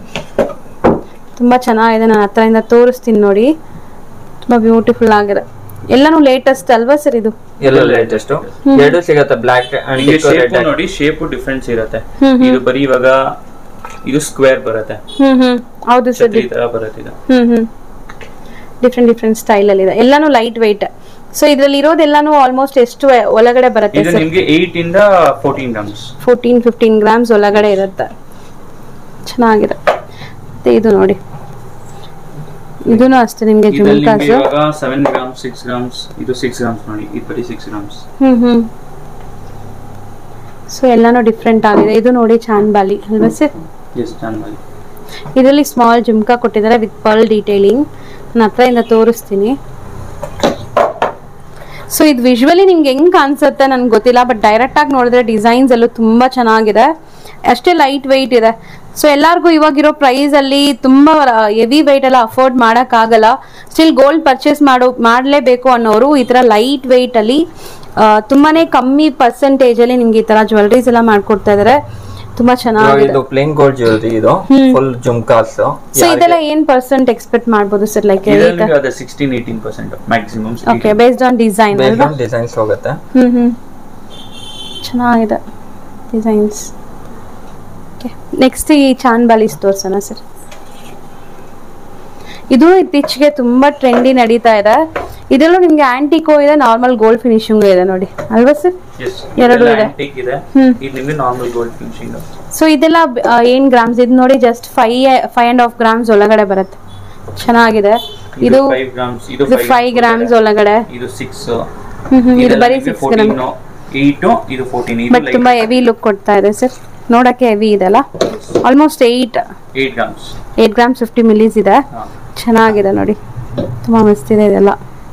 ತುಂಬಾ ಚೆನ್ನಾಗಿದೆ ನಾನು ಹತ್ರದಿಂದ ತೋರಿಸ್ತೀನಿ ನೋಡಿ ತುಂಬಾ ಬ್ಯೂಟಿಫುಲ್ ಆಗಿದೆ ಎಲ್ಲಾನು ಲೇಟೆಸ್ಟ್ ಅಲ್ವಾ ಸರ್ ಇದು ಎಲ್ಲ ಲೇಟೆಸ್ಟ್ ಎರಡು ಸಿಗತ್ತೆ ಬ್ಲಾಕ್ ನಿಮ್ಗೆ ಅಂಡ್ ಶೇಪ್ ನೋಡಿ ಶೇಪ್ ಡಿಫ್ರೆನ್ಸ್ ಇರುತ್ತೆ ಇದು ಬರೀ ಇವಾಗ ಇದು ಸ್ಕ್ವೇರ್ ಬರುತ್ತೆ ಹ್ಮ್ ಹ್ಮ್ ಹೌದು ಸರ್ ಛತ್ರಿ ತರ ಬರುತ್ತೆ ಇದು hmm hmm different different style ಅಲ್ಲಿ ಇದೆ ಎಲ್ಲಾನು ಲೈಟ್ ವೆಯ್ಟ್ ಸೊ ಇದ್ರಲ್ಲಿ ಇರೋದೆಲ್ಲಾನು ಆಲ್ಮೋಸ್ಟ್ ಎಷ್ಟು ಒಳಗಡೆ ಬರುತ್ತೆ ಇದು ಸರ್ ನಿಮ್ಗೆ ಏಟ್ ಇಂದ fourteen grams fourteen fifteen grams ಒಳಗಡೆ ಇರುತ್ತೆ ಚೆನ್ನಾಗಿದೆ ಮತ್ತೆ ಇದು ನೋಡಿ ಇದೂನು ಅಷ್ಟೇ ನಿಮ್ಗೆ ಇದ್ರಲ್ಲಿ ನಿಮ್ಗೆ ಜುಮ್ಕಾಸ್ ಇವಾಗ ಸೆವೆನ್ ಗ್ರಾಮ್ಸ್ ಸಿಕ್ಸ್ ಗ್ರಾಮ್ಸ್ ಇದು ಸಿಕ್ಸ್ ಗ್ರಾಮ್ಸ್ ನೋಡಿ ಇದು ಬರೀ six grams hmm hmm so ಎಲ್ಲಾನು ಡಿಫ್ರೆಂಟ್ ಆಗಿದೆ ಇದು ನೋಡಿ ಚಾನ್ಬಾಲಿ ಅಲ್ವಾ ಸರ್ ಎಸ್ ಚೆನ್ನಾಗಿ ಇದರಲ್ಲಿ ಸ್ಮಾಲ್ ಜುಮ್ಕಾ ಕೊಟ್ಟಿದ್ದಾರೆ ವಿತ್ ಪರ್ಲ್ ಡೀಟೇಲಿಂಗ್ ನಾನು ಹತ್ರದಿಂದ ತೋರಿಸ್ತೀನಿ ಸೊ ಇದು ವಿಜುವಲಿ ನಿಮ್ಗೆ ಹೆಂಗ್ ಕಾಣಿಸುತ್ತೆ ನನ್ಗೆ ಗೊತ್ತಿಲ್ಲ ಬಟ್ ಡೈರೆಕ್ಟ್ ಆಗಿ ನೋಡಿದ್ರೆ ಡಿಸೈನ್ಸ್ ಎಲ್ಲೂ ತುಂಬಾ ಚೆನ್ನಾಗಿದೆ ಅಷ್ಟೇ ಲೈಟ್ ವೆಯ್ಟ್ ಇದೆ ಸೊ ಎಲ್ಲಾರ್ಗೂ ಇವಾಗಿರೋ ಪ್ರೈಸ್ ಅಲ್ಲಿ ತುಂಬಾ ಹೆವಿ ವೆಯ್ಟ್ ಎಲ್ಲ ಅಫೋರ್ಡ್ ಮಾಡಕ್ ಆಗಲ್ಲ ಸ್ಟಿಲ್ ಗೋಲ್ಡ್ ಪರ್ಚೇಸ್ ಮಾಡೋ ಮಾಡಲೇಬೇಕು ಅನ್ನೋರು ಈ ತರ ಲೈಟ್ ವೆಯ್ಟ್ ಅಲ್ಲಿ ಆ, ತುಂಬಾನೇ ಕಮ್ಮಿ ಪರ್ಸೆಂಟೇಜ್ ಅಲ್ಲಿ ನಿಮ್ಗೆ ಈ ತರ ಜ್ಯುವೆಲ್ರೀಸ್ ಎಲ್ಲ ಮಾಡ್ಕೊಡ್ತಾ ಇದಾರೆ ತುಂಬಾ ಇವಾಗ ಚೆನ್ನಾಗಿದೆ ಇದು ಪ್ಲೇನ್ ಗೋಲ್ಡ್ ಜ್ಯುವೆಲ್ರಿ ಇದು ಫುಲ್ ಜುಮ್ಕಾಸ್ ಸೊ ಇದೆಲ್ಲ ಏನ್ ಪರ್ಸೆಂಟ್ ಎಕ್ಸ್ಪೆಕ್ಟ್ ಮಾಡ್ಬೋದು ಸರ್ ಲೈಕ್ ಇದರಲ್ಲಿ ಅದೇ sixteen eighteen percent maximum okay based on design ಅಲ್ವಾ ಡಿಸೈನ್ಸ್ ಹೋಗುತ್ತೆ ಹ್ಮ್ ಹ್ಮ್ ಚೆನ್ನಾಗಿದೆ ಡಿಸೈನ್ಸ್ ಓಕೆ ನೆಕ್ಸ್ಟ್ ಈ ಚಾನ್ಬಾಲಿಸ್ ತೋರ್ಸೋಣ ಸರ್ ಇದು ಇತ್ತೀಚೆಗೆ ತುಂಬಾ ಟ್ರೆಂಡಿ ನಡೀತಾ ಇದೆ ಇದರಲ್ಲೂ ನಿಮ್ಗೆ ಆಂಟಿಕೋ ಇದೆ ನಾರ್ಮಲ್ ಗೋಲ್ಡ್ ಫಿನಿಶಿಂಗ್ ಇದೆ ನೋಡಿ ಅಲ್ವಾ ಸರ್ ಎರಡು ಇದೆ. ಆಂಟಿಕ್ ಇದೆ ಹ್ಮ್. ಇದು ನಿಮಗೆ ನಾರ್ಮಲ್ ಗೋಲ್ಡ್ ಫಿನಿಶಿಂಗ್ ಸೊ ಇದೆಲ್ಲ ಆ, ಏನ್ ಗ್ರಾಮ್ಸ್ ಇದು ನೋಡಿ just five five and half grams ಒಳಗಡೆ ಬರುತ್ತೆ ಚೆನ್ನಾಗಿದೆ ಇದು ಫೈವ್ ಗ್ರಾಮ್ಸ್ ಇದು ಇದು ಫೈವ್ ಗ್ರಾಮ್ಸ್ ಒಳಗಡೆ ಇದು ಸಿಕ್ಸ್ ಹ್ಮ್ ಹ್ಮ್ ಇದು ಬರೀ ಸಿಕ್ಸ್ ಗ್ರಾಮ್ ಏಟ್ ಇದು ಫೋರ್ಟೀನ್ ಇದು ಬಟ್ ತುಂಬಾ ಹೆವಿ ಲುಕ್ ಕೊಡ್ತಾ ಇದೆ ಸರ್ ನೋಡಕ್ಕೆ ಹೆವಿ ಇದೆಲ್ಲ almost eight eight grams eight grams fifty mils ಇದೆ ಚೆನ್ನಾಗಿದೆ ನೋಡಿ ತುಂಬಾ ಮಸ್ತ್ ಇದೆ ಇದೆಲ್ಲ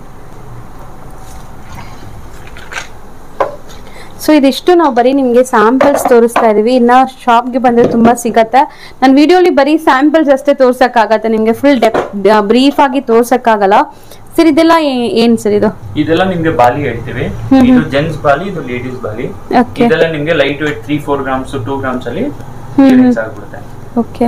ಸೊ ಇದಿಷ್ಟು ನಾವು ಬರೀ ನಿಮಗೆ ಸ್ಯಾಂಪಲ್ಸ್ ತೋರಿಸ್ತಾ ಇದೀವಿ ಇನ್ನ ಶಾಪ್ಗೆ ಬಂದ್ರೆ ತುಂಬಾ ಸಿಗತ್ತೆ ನನ್ನ ವಿಡಿಯೋಲಿ ಬರೀ ಸ್ಯಾಂಪಲ್ಸ್ ಅಷ್ಟೇ ತೋರ್ಸಕ್ಕಾಗತ್ತೆ ನಿಮ್ಗೆ ಫುಲ್ ಡೆಪ್ ಬ್ರೀಫ್ ಆಗಿ ತೋರ್ಸಕ್ಕಾಗಲ್ಲ ಸರ್ ಇದೆಲ್ಲ ಏ- ಏನ್ ಸರ್ ಇದು ಇದೆಲ್ಲ ನಿಮ್ಗೆ ಬಾಲಿ ಹೇಳ್ತೀವಿ ಇದು ಜೆಂಟ್ಸ್ ಬಾಲಿ ಇದು ಲೇಡೀಸ್ ಬಾಲಿ ಓಕೆ ಇದೆಲ್ಲ ನಿಮ್ಗೆ light weight three four grams two grams ಅಲ್ಲಿ clearance ಆಗ್ಬಿಡುತ್ತೆ ಓಕೆ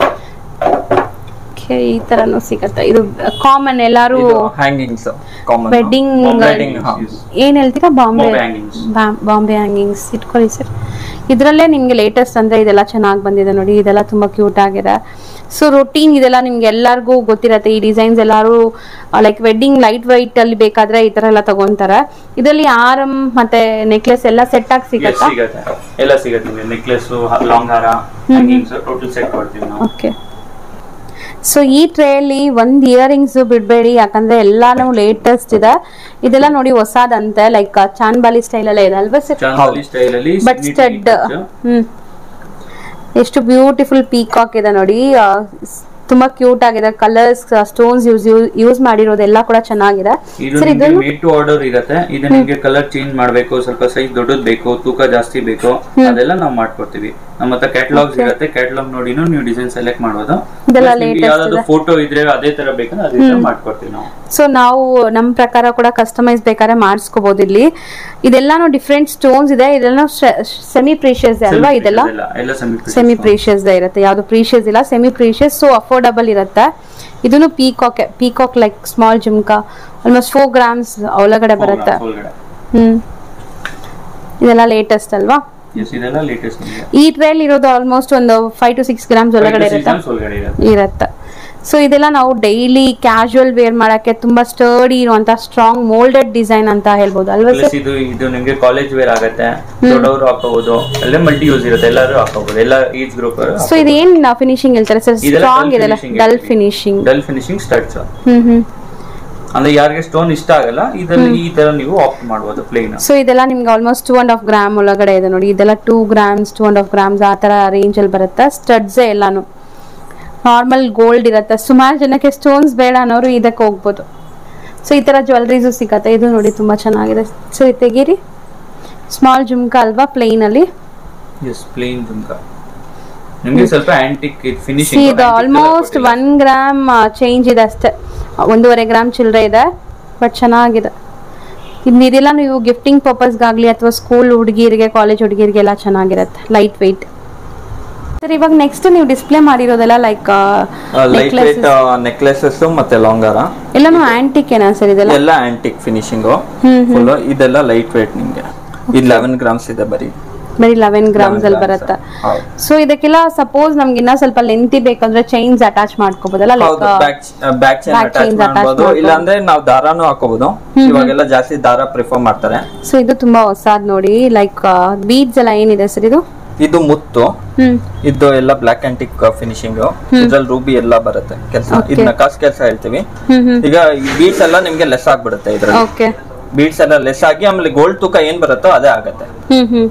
ಓಕೆ ಈ ತರನು ಸಿಗತ್ತೆ ಇದು ಕಾಮನ್ ಎಲ್ಲಾರು ಇದು ಹ್ಯಾಂಗಿಂಗ್ಸ್ ಕಾಮನ್ ವೆಡ್ಡಿಂಗ್ wedding, ಹಾ. ಏನ್ ಹೇಳ್ತೀರಾ ಬಾಂಬೆ Bombay hangings. ಬಾ- ಬಾಂಬೆ ಹ್ಯಾಂಗಿಂಗ್ಸ್ ಇಟ್ಕೊಳ್ಳಿ ಸರ್ ಇದರಲ್ಲೇ ನಿಮ್ಗೆ ಲೇಟೆಸ್ಟ್ ಅಂದ್ರೆ ಇದೆಲ್ಲ ಚೆನ್ನಾಗಿ ಬಂದಿದೆ ನೋಡಿ ಇದೆಲ್ಲ ತುಂಬಾ ಕ್ಯೂಟ್ ಆಗಿದೆ ಸೊ ರೊಟೀನ್ ಇದೆಲ್ಲ ನಿಮ್ಗೆ ಎಲ್ಲರಿಗೂ ಗೊತ್ತಿರತ್ತೆ ಈ ಡಿಸೈನ್ಸ್ ಎಲ್ಲಾರು ಲೈಕ್ ವೆಡ್ಡಿಂಗ್ ಲೈಟ್ ವೈಟ್ ಅಲ್ಲಿ ಬೇಕಾದ್ರೆ ಈ ತರ ಎಲ್ಲ ತಗೊಂತಾರೆ ಇದರಲ್ಲಿ ಆರಂ ಮತ್ತೆ ನೆಕ್ಲೆಸ್ ಎಲ್ಲ ಸೆಟ್ ಆಗಿ Yes, ಸಿಗತ್ತಾ ಸಿಗತ್ತೆ ಎಲ್ಲ ಸಿಗತ್ತೆ ನಿಮ್ಗೆ ನೆಕ್ಲೆಸ್ ಲಾಂಗ್ ಹಾರ ಹ್ಯಾಂಗಿಂಗ್ಸ್ ಟೋಟಲ್ ಸೆಟ್ ಕೊಡ್ತೀವಿ ನಾವು ಓಕೆ ಸೊ ಈ ಟ್ರೇಯಲ್ಲಿ ಒಂದ್ ಇಯರಿಂಗ್ಸ್ ಬಿಡ್ಬೇಡಿ ಯಾಕಂದ್ರೆ ಎಲ್ಲಾನು ಲೇಟೆಸ್ಟ್ ಇದೆ ಇದೆಲ್ಲ ನೋಡಿ ಹೊಸಾದಂತೆ ಲೈಕ್ ಚಾನ್ಬಾಲಿ ಸ್ಟೈಲ್ ಎಲ್ಲ ಇದೆ ಅಲ್ವಾ ಸರ್ ಚಾಂದಾಲಿ ಸ್ಟೈಲ್ ಅಲ್ಲಿ ಬಟ್ ಸ್ಟಡ್ ಹ್ಮ್ ಎಷ್ಟು ಬ್ಯೂಟಿಫುಲ್ ಪೀಕಾಕ್ ಇದೆ ನೋಡಿ ಆ, ಸ್- ತುಂಬಾ ಕ್ಯೂಟ್ ಆಗಿದೆ ಕಲರ್ಸ್ ಸ್ಟೋನ್ಸ್ ಯೂಸ್ ಯೂಸ್ ಮಾಡಿರೋದೆಲ್ಲ ಕೂಡ ಚೆನ್ನಾಗಿದೆ ಇದು ಸರ್ ನಿಮ್ಗೆ ಇದನ್ನು ಮೇಡ್ ಟು ಆರ್ಡರ್ ಇರುತ್ತೆ ಇದು ನಿಮ್ಗೆ ಕಲರ್ ಚೇಂಜ್ ಮಾಡ್ಬೇಕು ಸ್ವಲ್ಪ ಸೈಜ್ ದೊಡ್ಡದ್ ಬೇಕು ತೂಕ ಜಾಸ್ತಿ ಬೇಕು ಅದೆಲ್ಲ ನಾವು ಮಾಡ್ಕೊಡ್ತೀವಿ ನಮ್ಮ ಹತ್ರ ಕ್ಯಾಟಲಾಗ್ಸ್ ಇರುತ್ತೆ ಕ್ಯಾಟಲಾಗ್ ನೋಡಿನೂ ನೀವು ಡಿಸೈನ್ ಸೆಲೆಕ್ಟ್ ಮಾಡೋದು ಇದೆಲ್ಲ Plus ನಿಮ್ಗೆ latest ಯಾವ್ದಾದ್ರು ಫೋಟೋ ಇದ್ರೆ ಅದೇ ತರ ಬೇಕಂದ್ರೆ ಅದೇ ತರ ಮಾಡ್ಕೊಡ್ತೀವಿ ನಾವು ಸೊ ನಾವು ನಮ್ಮ ಪ್ರಕಾರ ಕೂಡ ಕಸ್ಟಮೈಸ್ ಬೇಕಾದ್ರೆ ಮಾಡಿಸ್ಕೋಬಹುದು ಇಲ್ಲಿ ಇದೆಲ್ಲಾನು ಡಿಫ್ರೆಂಟ್ ಸ್ಟೋನ್ಸ್ ಇದೆ ಇದೆಲ್ಲ ಸೆಮಿ ಪ್ರೀಶಿಯಸ್ ಅಲ್ವಾ ಇದೆಲ್ಲ ಇದೆಲ್ಲ ಎಲ್ಲ ಸೆಮಿ ಸೆಮಿ ಪ್ರೀಶಿಯಸ್ ಇರುತ್ತೆ ಯಾವುದು ಪ್ರೀಶಿಯಸ್ ಇಲ್ಲ ಸೆಮಿ ಪ್ರೀಶಿಯಸ್ ಸೊ ಅಫೋರ್ಡಬಲ್ ಇರುತ್ತೆ ಇದನ್ನು peacock peacock like small jhumka almost four grams ಒಳಗಡೆ ಬರುತ್ತೆ ಒಳಗಡೆ ಹ್ಮ್ ಇದೆಲ್ಲ ಲೇಟೆಸ್ಟ್ ಅಲ್ವಾ ಎಸ್ ಇದೆಲ್ಲ ಲೇಟೆಸ್ಟ್ ನಿಮಗೆ ಈ ಟ್ರೇಲ್ ಇರೋದು ಆಲ್ಮೋಸ್ಟ್ ಒಂದು ಫೈವ್ ಟು ಸಿಕ್ಸ್ ಗ್ರಾಮ್ಸ್ ಒಳಗಡೆ ಇರುತ್ತೆ ಒಳಗಡೆ ಇರುತ್ತೆ ಇರುತ್ತೆ ಸೊ ಇದೆಲ್ಲ ನಾವು ಡೈಲಿ ಕ್ಯಾಶುವಲ್ ವೇರ್ ಮಾಡಕ್ಕೆ ತುಂಬಾ ಸ್ಟರ್ಡಿ ಇರುವಂತ ಸ್ಟ್ರಾಂಗ್ ಮೋಲ್ಡೆಡ್ ಡಿಸೈನ್ ಅಂತ ಹೇಳ್ಬೋದು ಅಲ್ವಾ ಪ್ಲಸ್ ಸರ್ ಇದು ಇದು ನಿಮ್ಗೆ ಕಾಲೇಜ್ ವೇರ್ ಆಗತ್ತೆ ದೊಡ್ಡವರು ಹಾಕೋಬಹುದು ಅಲ್ಲೇ ಮಲ್ಟಿ ಯೂಸ್ ಇರುತ್ತೆ ಎಲ್ಲರೂ ಹಾಕೋಬಹುದು ಎಲ್ಲ ಏಜ್ ಗ್ರೂಪ್ ಸೊ ಇದೇನ್ ಫಿನಿಶಿಂಗ್ ಹೇಳ್ತಾರೆ ಸರ್ ಸ್ಟ್ರಾಂಗ್ ಇದೆಲ್ಲ dull finishing dull finishing studs hmm hmm ಅಂದ್ರೆ ಯಾರಿಗೆ ಸ್ಟೋನ್ ಇಷ್ಟ ಆಗಲ್ಲ ಇದರಲ್ಲಿ ಈ ತರ ನೀವು ಆಪ್ಟ್ ಮಾಡಬಹುದು ಪ್ಲೇನ್ ಸೊ ಇದೆಲ್ಲ ನಿಮ್ಗೆ almost two and half gram ಒಳಗಡೆ ಇದೆ ನೋಡಿ ಇದೆಲ್ಲ two grams two and half grams ಆ ತರ ರೇಂಜ್ ಅಲ್ಲಿ ಬರುತ್ತೆ ಸ್ಟಡ್ಸ್ ಎಲ್ಲಾನು ನಾರ್ಮಲ್ ಗೋಲ್ಡ್ ಇರುತ್ತೆ ಸುಮಾರು ಜನಕ್ಕೆ ಸ್ಟೋನ್ಸ್ ಬೇಡ ಅನ್ನೋರು ಇದಕ್ಕೆ ಹೋಗ್ಬೋದು ಸೊ ಈ ತರ ಜ್ಯುವೆಲ್ರೀಸು ಸಿಗತ್ತೆ ಇದು ನೋಡಿ ತುಂಬಾ ಚೆನ್ನಾಗಿದೆ ಸೊ ಇದು ತೆಗೀರಿ ಸ್ಮಾಲ್ ಜುಮ್ಕಾ ಅಲ್ವಾ ಪ್ಲೇನ್ ಅಲ್ಲಿ ಎಸ್ ಪ್ಲೇನ್ ಜುಮ್ಕಾ ನಿಮ್ಗೆ ಸ್ವಲ್ಪ ಆಂಟಿಕ್ ಸಿ ಫಿನಿಶಿಂಗ್ ಇದು ಆಲ್ಮೋಸ್ಟ್ ಒನ್ ಗ್ರಾಮ್ ಚೇಂಜ್ ಇದೆ ಅಷ್ಟೇ ಒಂದೂವರೆ ಗ್ರಾಮ್ ಚಿಲ್ಲರೆ ಇದೆ ಬಟ್ ಚೆನ್ನಾಗಿದೆ ಇನ್ನು ಇದೆಲ್ಲ ನೀವು ಗಿಫ್ಟಿಂಗ್ ಪರ್ಪಸ್ಗಾಗಲಿ ಅಥವಾ ಸ್ಕೂಲ್ ಹುಡುಗಿರಿಗೆ ಕಾಲೇಜ್ ಹುಡುಗಿರಿಗೆಲ್ಲ ಚೆನ್ನಾಗಿರುತ್ತೆ ಲೈಟ್ ವೆಯ್ಟ್ ಸರ್ ಇವಾಗ ನೆಕ್ಸ್ಟ್ ನೀವು ಡಿಸ್ಪ್ಲೇ ಮಾಡಿರೋದೆಲ್ಲ like light weight necklace necklaces ಮತ್ತೆ ಲಾಂಗಾರ ಎಲ್ಲಾನು ಆಂಟಿಕ್ ಏನಾ ಸರ್ ಇದೆಲ್ಲ ಎಲ್ಲ ಆಂಟಿಕ್ ಫಿನಿಶಿಂಗು ಹ್ಮ್ ಫುಲ್ ಇದೆಲ್ಲ ಲೈಟ್ ವೇಟ್ ನಿಮ್ಗೆ ಇದು ಲೆವೆನ್ ಗ್ರಾಮ್ಸ್ ಇದೆ ಬರೀ ಬರೀ ಲೆವೆನ್ ಗ್ರಾಮ್ಸ್ ಅಲ್ಲಿ 11 grams. ಬರುತ್ತೆ ಹೌದು. ಸೊ ಇದಕ್ಕೆಲ್ಲ ಸಪೋಸ್ ನಮ್ಗೆ ಇನ್ನ ಸ್ವಲ್ಪ ಲೆಂತಿ ಬೇಕಂದ್ರೆ ಚೈನ್ಸ್ ಅಟ್ಯಾಚ್ ಮಾಡ್ಕೋಬಹುದಲ್ಲ ಹೌದು like back back chain back attach chains attach ಮಾಡಬಹುದು ಮಾಡ್ಬೋದು. ಇಲ್ಲಾಂದ್ರೆ ನಾವು ದಾರಾನು ಹಾಕೋಬಹುದು ಇವಾಗೆಲ್ಲ ಜಾಸ್ತಿ ದಾರ ಪ್ರಿಫರ್ ಮಾಡ್ತಾರೆ ಸೊ ಇದು ತುಂಬಾ ಹೊಸಾದ್ ನೋಡಿ ಲೈಕ್ ಬೀಡ್ಸ್ ಎಲ್ಲ ಏನಿದೆ ಸರ್ ಇದು ಇದು ಮುತ್ತು ಹ್ಮ್ ಇದು ಎಲ್ಲ ಬ್ಲಾಕ್ ಆಂಟಿಕ್ ಫಿನಿಶಿಂಗ್ ಇದ್ರಲ್ಲಿ ರೂಬಿ ಎಲ್ಲ ಬರುತ್ತೆ ಕೆಲಸ Okay. ಇದನ್ನ ಕಾಸ್ ಕೆಲಸ ಹೇಳ್ತೀವಿ ಹ್ಮ್ ಹ್ಮ್ ಈಗ ಬೀಡ್ಸ್ ಎಲ್ಲ ನಿಮ್ಗೆ ಲೆಸ್ ಆಗ್ಬಿಡುತ್ತೆ ಇದ್ರಲ್ಲಿ ಓಕೆ ಬೀಡ್ಸ್ ಎಲ್ಲ ಲೆಸ್ ಆಗಿ ಆಮೇಲೆ ಗೋಲ್ಡ್ ತೂಕ ಏನ್ ಬರುತ್ತೋ ಅದೇ ಆಗತ್ತೆ ಹ್ಮ್ ಹ್ಮ್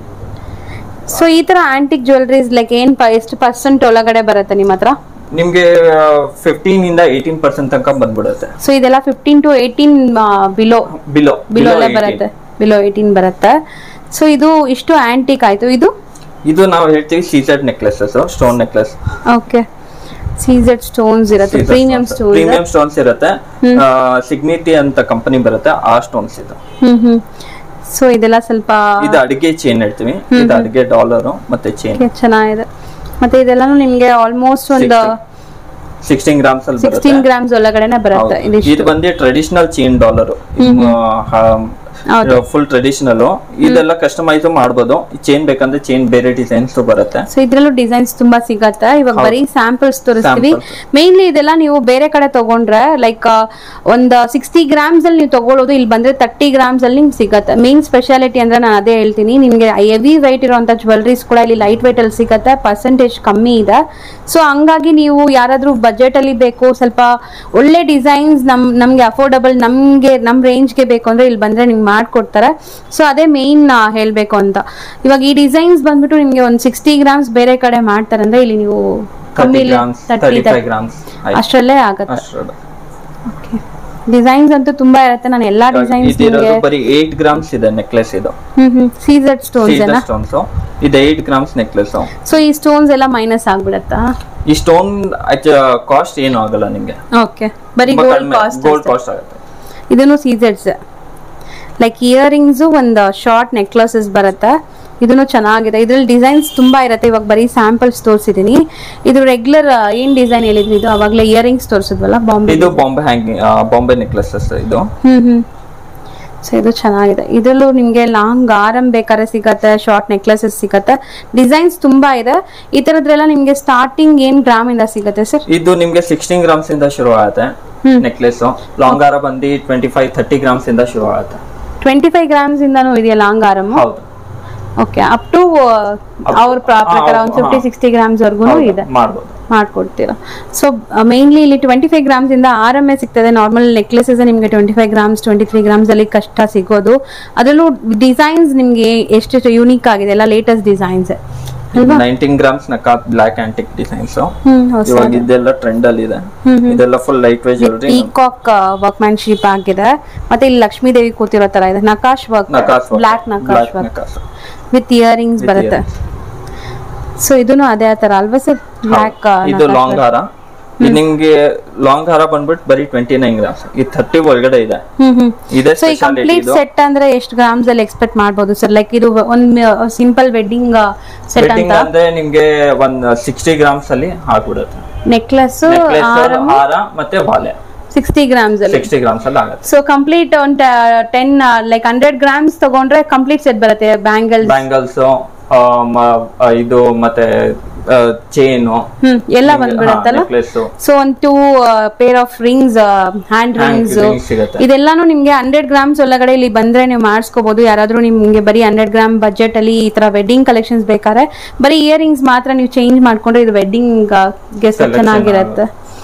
ಸೊ ಈ ತರ ಆಂಟಿಕ್ ಜ್ಯುವೆಲ್ರೀಸ್ ಲೈಕ್ ಏನ್ ಪ- ಎಷ್ಟು ಪರ್ಸೆಂಟ್ ಒಳಗಡೆ ಬರುತ್ತೆ ನಿಮ್ಮ ಹತ್ರ ನಿಮ್ಗೆ ಫಿಫ್ಟೀನ್ ಇಂದ ಏಯ್ಟೀನ್ ಪರ್ಸೆಂಟ್ ತನಕ ಬಂದ್ಬಿಡುತ್ತೆ ಸೊ ಇದೆಲ್ಲ fifteen to eighteen below below below ಎಲ್ಲ ಬರುತ್ತೆ ಬಿಲೋ ಏಯ್ಟೀನ್ ಬರುತ್ತೆ ಸೊ ಇದು ಇಷ್ಟು ಆಂಟಿಕ್ ಆಯ್ತು ಇದು ಇದು ನಾವು ಹೇಳ್ತೀವಿ ಸೀಸೆಡ್ ನೆಕ್ಲೆಸಸ್ ಸ್ಟೋನ್ ನೆಕ್ಲೆಸ್ ಓಕೆ ಸೀಸೆಡ್ ಸ್ಟೋನ್ಸ್ ಇರುತ್ತೆ ಪ್ರೀಮಿಯಂ ಸ್ಟೋನ್ಸ್ ಪ್ರೀಮಿಯಂ ಸ್ಟೋನ್ಸ್ ಇರುತ್ತೆ ಸಿಗ್ನಿಟಿ ಅಂತ ಕಂಪನಿ ಬರುತ್ತೆ ಆ ಸ್ಟೋನ್ಸ್ ಇದು ಹ್ಮ್ ಹ್ಮ್ ಸೊ ಇದೆಲ್ಲ ಸ್ವಲ್ಪ ಇದು ಅಡಿಗೆ ಚೇನ್ ಹೇಳ್ತೀವಿ ಇದು ಅಡಿಗೆ ಡಾಲರ್ ಮತ್ತೆ ಚೇನ್ Okay, ಚೆನ್ನಾಗಿದೆ ಮತ್ತೆ ಇದೆಲ್ಲಾನು ನಿಮ್ಗೆ ಆಲ್ಮೋಸ್ಟ್ ಒಂದು ಸಿಕ್ಸ್ಟೀನ್ ಗ್ರಾಮ್ಸ್ ಅಲ್ಲಿ ಬರುತ್ತೆ ಸಿಕ್ಸ್ಟೀನ್ ಗ್ರಾಮ್ಸ್ ಒಳಗಡೆನೆ ಬರುತ್ತೆ ಹೌದು. ಇದಿಷ್ಟು ಇದು ಬಂದು ಟ್ರೆಡಿಷನಲ್ ಚೇನ್ ಡಾಲರ್ ಹೌದು. ಫುಲ್ ಟ್ರೆಡಿಷನಲ್ ಇದೆಲ್ಲ ಕಸ್ಟಮೈಸ್ ಮಾಡ್ಬೋದು ಚೇನ್ ಬೇಕಂದ್ರೆ ಚೇನ್ ಬೇರೆ ಡಿಸೈನ್ಸ್ ಬರುತ್ತೆ ಸೊ ಇದ್ರಲ್ಲೂ ಡಿಸೈನ್ಸ್ ತುಂಬಾ ಸಿಗತ್ತೆ ಇವಾಗ ಬರೀ ಸ್ಯಾಂಪಲ್ಸ್ ತೋರಿಸ್ತೀವಿ ಮೇನ್ಲಿ ಇದೆಲ್ಲ ನೀವು ಬೇರೆ ಕಡೆ ತಗೊಂಡ್ರೆ ಲೈಕ್ ಒಂದ್ ಸಿಕ್ಸ್ಟಿ ಗ್ರಾಮ್ಸ್ ಅಲ್ಲಿ ನೀವು ತಗೊಳ್ಳೋದು ಇಲ್ಲಿ ಬಂದ್ರೆ ತರ್ಟಿ ಗ್ರಾಮ್ಸ್ ಅಲ್ಲಿ ನಿಮ್ಗೆ ಸಿಗತ್ತೆ ಮೇನ್ ಸ್ಪೆಷಾಲಿಟಿ ಅಂದ್ರೆ ನಾನು ಅದೇ ಹೇಳ್ತೀನಿ ನಿಮ್ಗೆ ಹೆವಿ ವೈಟ್ ಇರುವಂತ ಜ್ಯುವೆಲ್ರೀಸ್ ಕೂಡ ಇಲ್ಲಿ ಲೈಟ್ ವೈಟ್ ಅಲ್ಲಿ ಸಿಗತ್ತೆ ಪರ್ಸೆಂಟೇಜ್ ಕಮ್ಮಿ ಇದೆ ಸೊ ಹಂಗಾಗಿ ನೀವು ಯಾರಾದ್ರೂ ಬಜೆಟ್ ಅಲ್ಲಿ ಬೇಕು ಸ್ವಲ್ಪ ಒಳ್ಳೆ ಡಿಸೈನ್ಸ್ ನಮ್ ನಮ್ಗೆ ಅಫೋರ್ಡಬಲ್ ನಮ್ಗೆ ನಮ್ ರೇಂಜ್ಗೆ ಬೇಕು ಅಂದ್ರೆ ಇಲ್ಲಿ ಬಂದ್ರೆ ನಿಮ್ಗೆ ಮಾಡ್ಕೊಡ್ತಾರೆ ಸೊ ಅದೇ ಮೇನ್ ಹೇಳ್ಬೇಕು ಅಂತ ಇವಾಗ ಈ ಡಿಸೈನ್ಸ್ ಬಂದ್ಬಿಟ್ಟು ನಿಮ್ಗೆ ಒಂದ್ ಸಿಕ್ಸ್ಟಿ ಗ್ರಾಮ್ಸ್ ಬೇರೆ ಕಡೆ ಮಾಡ್ತಾರೆ ಅಂದ್ರೆ ಇಲ್ಲಿ ನೀವು ತರ್ಟಿ ಕಮ್ಮಿ grams thirty thirty five grams ಅಷ್ಟರಲ್ಲೇ ಆಗತ್ತೆ ಅಷ್ಟು ಡಿಸೈನ್ಸ್ ಅಂತೂ ತುಂಬಾ ಇರುತ್ತೆ ನಾನು ಎಲ್ಲಾ ಡಿಸೈನ್ಸ್ ಇದಿರೋದು ನಿಮ್ಗೆ ಬರೀ ಏಟ್ ಗ್ರಾಮ್ಸ್ ಇದೆ ನೆಕ್ಲೆಸ್ ಇದು ಹ್ಮ್ ಹ್ಮ್ ಸೀಸೆಡ್ ಸ್ಟೋನ್ಸ್ ಏನಾ ಸ್ಟೋನ್ಸ್ ಇದು ಏಟ್ ಗ್ರಾಮ್ಸ್ ನೆಕ್ಲೆಸ್ ಸೊ ಈ ಸ್ಟೋನ್ಸ್ ಎಲ್ಲ ಮೈನಸ್ ಆಗ್ಬಿಡತ್ತಾ ಈ ಸ್ಟೋನ್ ಕಾಸ್ಟ್ ಏನು ಆಗಲ್ಲ ನಿಮ್ಗೆ ಓಕೆ ಬರೀ ಗೋಲ್ಡ್ ಕಾಸ್ಟ್ ಗೋಲ್ಡ್ ಕಾಸ್ಟ್ ಆಗುತ್ತೆ ಇದನ್ನು ಸೀಸೆಡ್ಸ್ ಲೈಕ್ ಇಯರಿಂಗ್ಸು ಒಂದು ಶಾರ್ಟ್ ನೆಕ್ಲೆಸಸ್ ಬರುತ್ತೆ ಇದನ್ನು ಚೆನ್ನಾಗಿದೆ ಇದ್ರಲ್ಲಿ ಡಿಸೈನ್ಸ್ ತುಂಬಾ ಇರುತ್ತೆ ಇವಾಗ ಬರೀ ಸ್ಯಾಂಪಲ್ಸ್ ತೋರಿಸಿದೀನಿ ಇದು ರೆಗ್ಯುಲರ್ ಏನ್ ಡಿಸೈನ್ ಹೇಳಿದ್ವಿ ಇದು ಅವಾಗಲೇ ಇಯರಿಂಗ್ಸ್ ತೋರಿಸಿದ್ವಲ್ಲ ಬಾಂಬೆ ಇದು ಬಾಂಬೆ ಹ್ಯಾಂಗಿಂಗ್ ಬಾಂಬೆ ನೆಕ್ಲೆಸಸ್ ಇದು ಹ್ಮ್ ಹ್ಮ್ ಸೊ ಇದು ಚೆನ್ನಾಗಿದೆ ಇದರಲ್ಲೂ ನಿಮ್ಗೆ ಲಾಂಗ್ ಆರಂ ಬೇಕಾದ್ರೆ ಸಿಗತ್ತೆ ಶಾರ್ಟ್ ನೆಕ್ಲೆಸಸ್ ಸಿಗತ್ತೆ ಡಿಸೈನ್ಸ್ ತುಂಬಾ ಇದೆ ಈ ತರದ್ರೆಲ್ಲ ನಿಮ್ಗೆ ಸ್ಟಾರ್ಟಿಂಗ್ ಏನ್ ಗ್ರಾಮ್ ಇಂದ ಸಿಗತ್ತೆ ಸರ್ ಇದು ನಿಮ್ಗೆ ಸಿಕ್ಸ್ಟೀನ್ ಗ್ರಾಮ್ಸ್ ಇಂದ ಶುರು ಆಗುತ್ತೆ ನೆಕ್ಲೆಸ್ ಲಾಂಗ್ ಹಾರ ಬಂದು ಟ್ವೆಂಟಿ ಫೈವ್ ಥರ್ಟಿ ಗ್ರಾಮ್ಸ್ ಇಂದ ಶುರು ಆಗುತ್ತೆ ಟ್ವೆಂಟಿ ಫೈವ್ ಗ್ರಾಮ್ಸ್ ಇಂದಾನು ಇದೆಯಾ ಲಾಂಗ್ ಆರಮ್ ಹೌದು ಓಕೆ ಅಪ್ ಟು ಅವ್ರ ಪ್ರ- ಪ್ರಕಾರ ಒಂದು ಫಿಫ್ಟಿ ಸಿಕ್ಸ್ಟಿ ಗ್ರಾಮ್ಸ್ ವರ್ಗು ಇದೆ ಮಾಡ್ಬೋದು ಮಾಡ್ಕೊಡ್ತೀರಾ ಸೊ ಮೇನ್ಲಿ ಇಲ್ಲಿ ಟ್ವೆಂಟಿ ಫೈವ್ ಗ್ರಾಮ್ಸ್ ಇಂದ ಆರ್ ಎಮ್ ಎ ಸಿಗ್ತದೆ ನಾರ್ಮಲ್ ನೆಕ್ಲೆಸಸ್ ನಿಮಗೆ twenty five grams twenty three grams ಅಲ್ಲಿ ಕಷ್ಟ ಸಿಗೋದು ಅದರಲ್ಲೂ ಡಿಸೈನ್ಸ್ ನಿಮ್ಗೆ ಎಷ್ಟು ಯೂನಿಕ್ ಆಗಿದೆ ಎಲ್ಲ ಲೇಟೆಸ್ಟ್ ಡಿಸೈನ್ಸ್ ನೈನ್ಟೀನ್ ಗ್ರಾಮ್ಸ್ ನಕಾತ್ ಬ್ಲಾಕ್ ಆಂಟಿಕ್ ಡಿಸೈನ್ಸ್ ಹ್ಮ್ ಹೊಸ ಇವಾಗ ಇದೆಲ್ಲ ಟ್ರೆಂಡ್ ಅಲ್ಲಿ ಇದೆ ಇದೆಲ್ಲ full light weight jewellery peacock workmanship ಆಗಿದೆ ಮತ್ತೆ ಇಲ್ಲಿ ಲಕ್ಷ್ಮೀ ದೇವಿ ಕೂತಿರೋ ತರ ಇದೆ ನಕಾಶ್ ವರ್ಕ್ ನಕಾಸ್ ಬ್ಲಾಕ್ ನಕಾಶ್ ಬ್ಲಾಕ್ ವರ್ಕ್ ನಕಾಸ್ ವಿತ್ ಇಯರಿಂಗ್ಸ್ ಬರುತ್ತೆ ಸೊ ಇದನ್ನು ಅದೇ ತರ ಅಲ್ವಾ ಸರ್ ಬ್ಲಾಕ್ ಇದು ಲಾಂಗ್ ಹಾರ ಇದು ನಿಮ್ಗೆ ಲಾಂಗ್ ಹಾರ ಬಂದ್ಬಿಟ್ಟು ಬರೀ ಟ್ವೆಂಟಿ ನೈನ್ ಗ್ರಾಮ್ಸ್ ಇದು ಥರ್ಟಿ ಒಳಗಡೆ ಇದೆ ಹ್ಮ್ ಹ್ಮ್ ಇದೇ ಸೊ ಈ ಸ್ಪೆಷಾಲಿಟಿ ಕಂಪ್ಲೀಟ್ ಇದು ಸೆಟ್ ಅಂದ್ರೆ ಎಷ್ಟು ಗ್ರಾಮ್ಸ್ ಅಲ್ಲಿ ಎಕ್ಸ್ಪೆಕ್ಟ್ ಮಾಡ್ಬೋದು ಸರ್ ಲೈಕ್ ಇದು ಒಂದ್ ಸಿಂಪಲ್ ವೆಡ್ಡಿಂಗ್ ಸೆಟ್ ವೆಡ್ಡಿಂಗ್ ಅಂತ ಅಂದ್ರೆ ನಿಮ್ಗೆ ಒಂದ್ ಸಿಕ್ಸ್ಟಿ ಗ್ರಾಮ್ಸ್ ಅಲ್ಲಿ ಆಗ್ಬಿಡುತ್ತೆ ನೆಕ್ಲೆಸ್ ನೆಕ್ಲೆಸ್ ಹಾರ ಮತ್ತೆ ಬಾಲೆ ಸಿಕ್ಸ್ಟಿ ಗ್ರಾಮ್ಸ್ ಅಲ್ಲಿ ಸಿಕ್ಸ್ಟಿ ಗ್ರಾಮ್ಸ್ ಅಲ್ಲಿ ಆಗುತ್ತೆ ಸೊ ಕಂಪ್ಲೀಟ್ ಒಂದ್ ಟೆನ್ ಲೈಕ್ ಹಂಡ್ರೆಡ್ ಗ್ರಾಮ್ಸ್ ತಗೊಂಡ್ರೆ ಕಂಪ್ಲೀಟ್ ಸೆಟ್ ಬರುತ್ತೆ ಬ್ಯಾಂಗಲ್ಸ್ ಬ್ಯಾಂಗಲ್ಸ್ ಇದು ಮತ್ತೆ ಚೇನು ಹ್ಮ್ ಎಲ್ಲ ಬಂದ್ಬಿಡತ್ತಲ್ಲ ನೆಕ್ಲೆಸ್ ಸೊ ಒಂದ್ two pair of rings hand rings rings ಸಿಗತ್ತೆ. ಇದೆಲ್ಲಾನು ನಿಮ್ಗೆ ಹಂಡ್ರೆಡ್ ಗ್ರಾಮ್ಸ್ ಒಳಗಡೆ ಇಲ್ಲಿ ಬಂದ್ರೆ ನೀವು ಮಾಡಿಸ್ಕೋಬಹುದು ಯಾರಾದ್ರೂ ನಿಮ್ಗೆ ಬರೀ ಹಂಡ್ರೆಡ್ ಗ್ರಾಮ್ ಬಜೆಟ್ ಅಲ್ಲಿ ಈ ತರ ವೆಡ್ಡಿಂಗ್ ಕಲೆಕ್ಷನ್ಸ್ ಬೇಕಾದ್ರೆ ಬರೀ ಇಯರಿಂಗ್ಸ್ ಮಾತ್ರ ನೀವು ಚೇಂಜ್ ಮಾಡ್ಕೊಂಡ್ರೆ ಇದು ವೆಡ್ಡಿಂಗ್ ಗೆ Selection ಚೆನ್ನಾಗಿರತ್ತೆ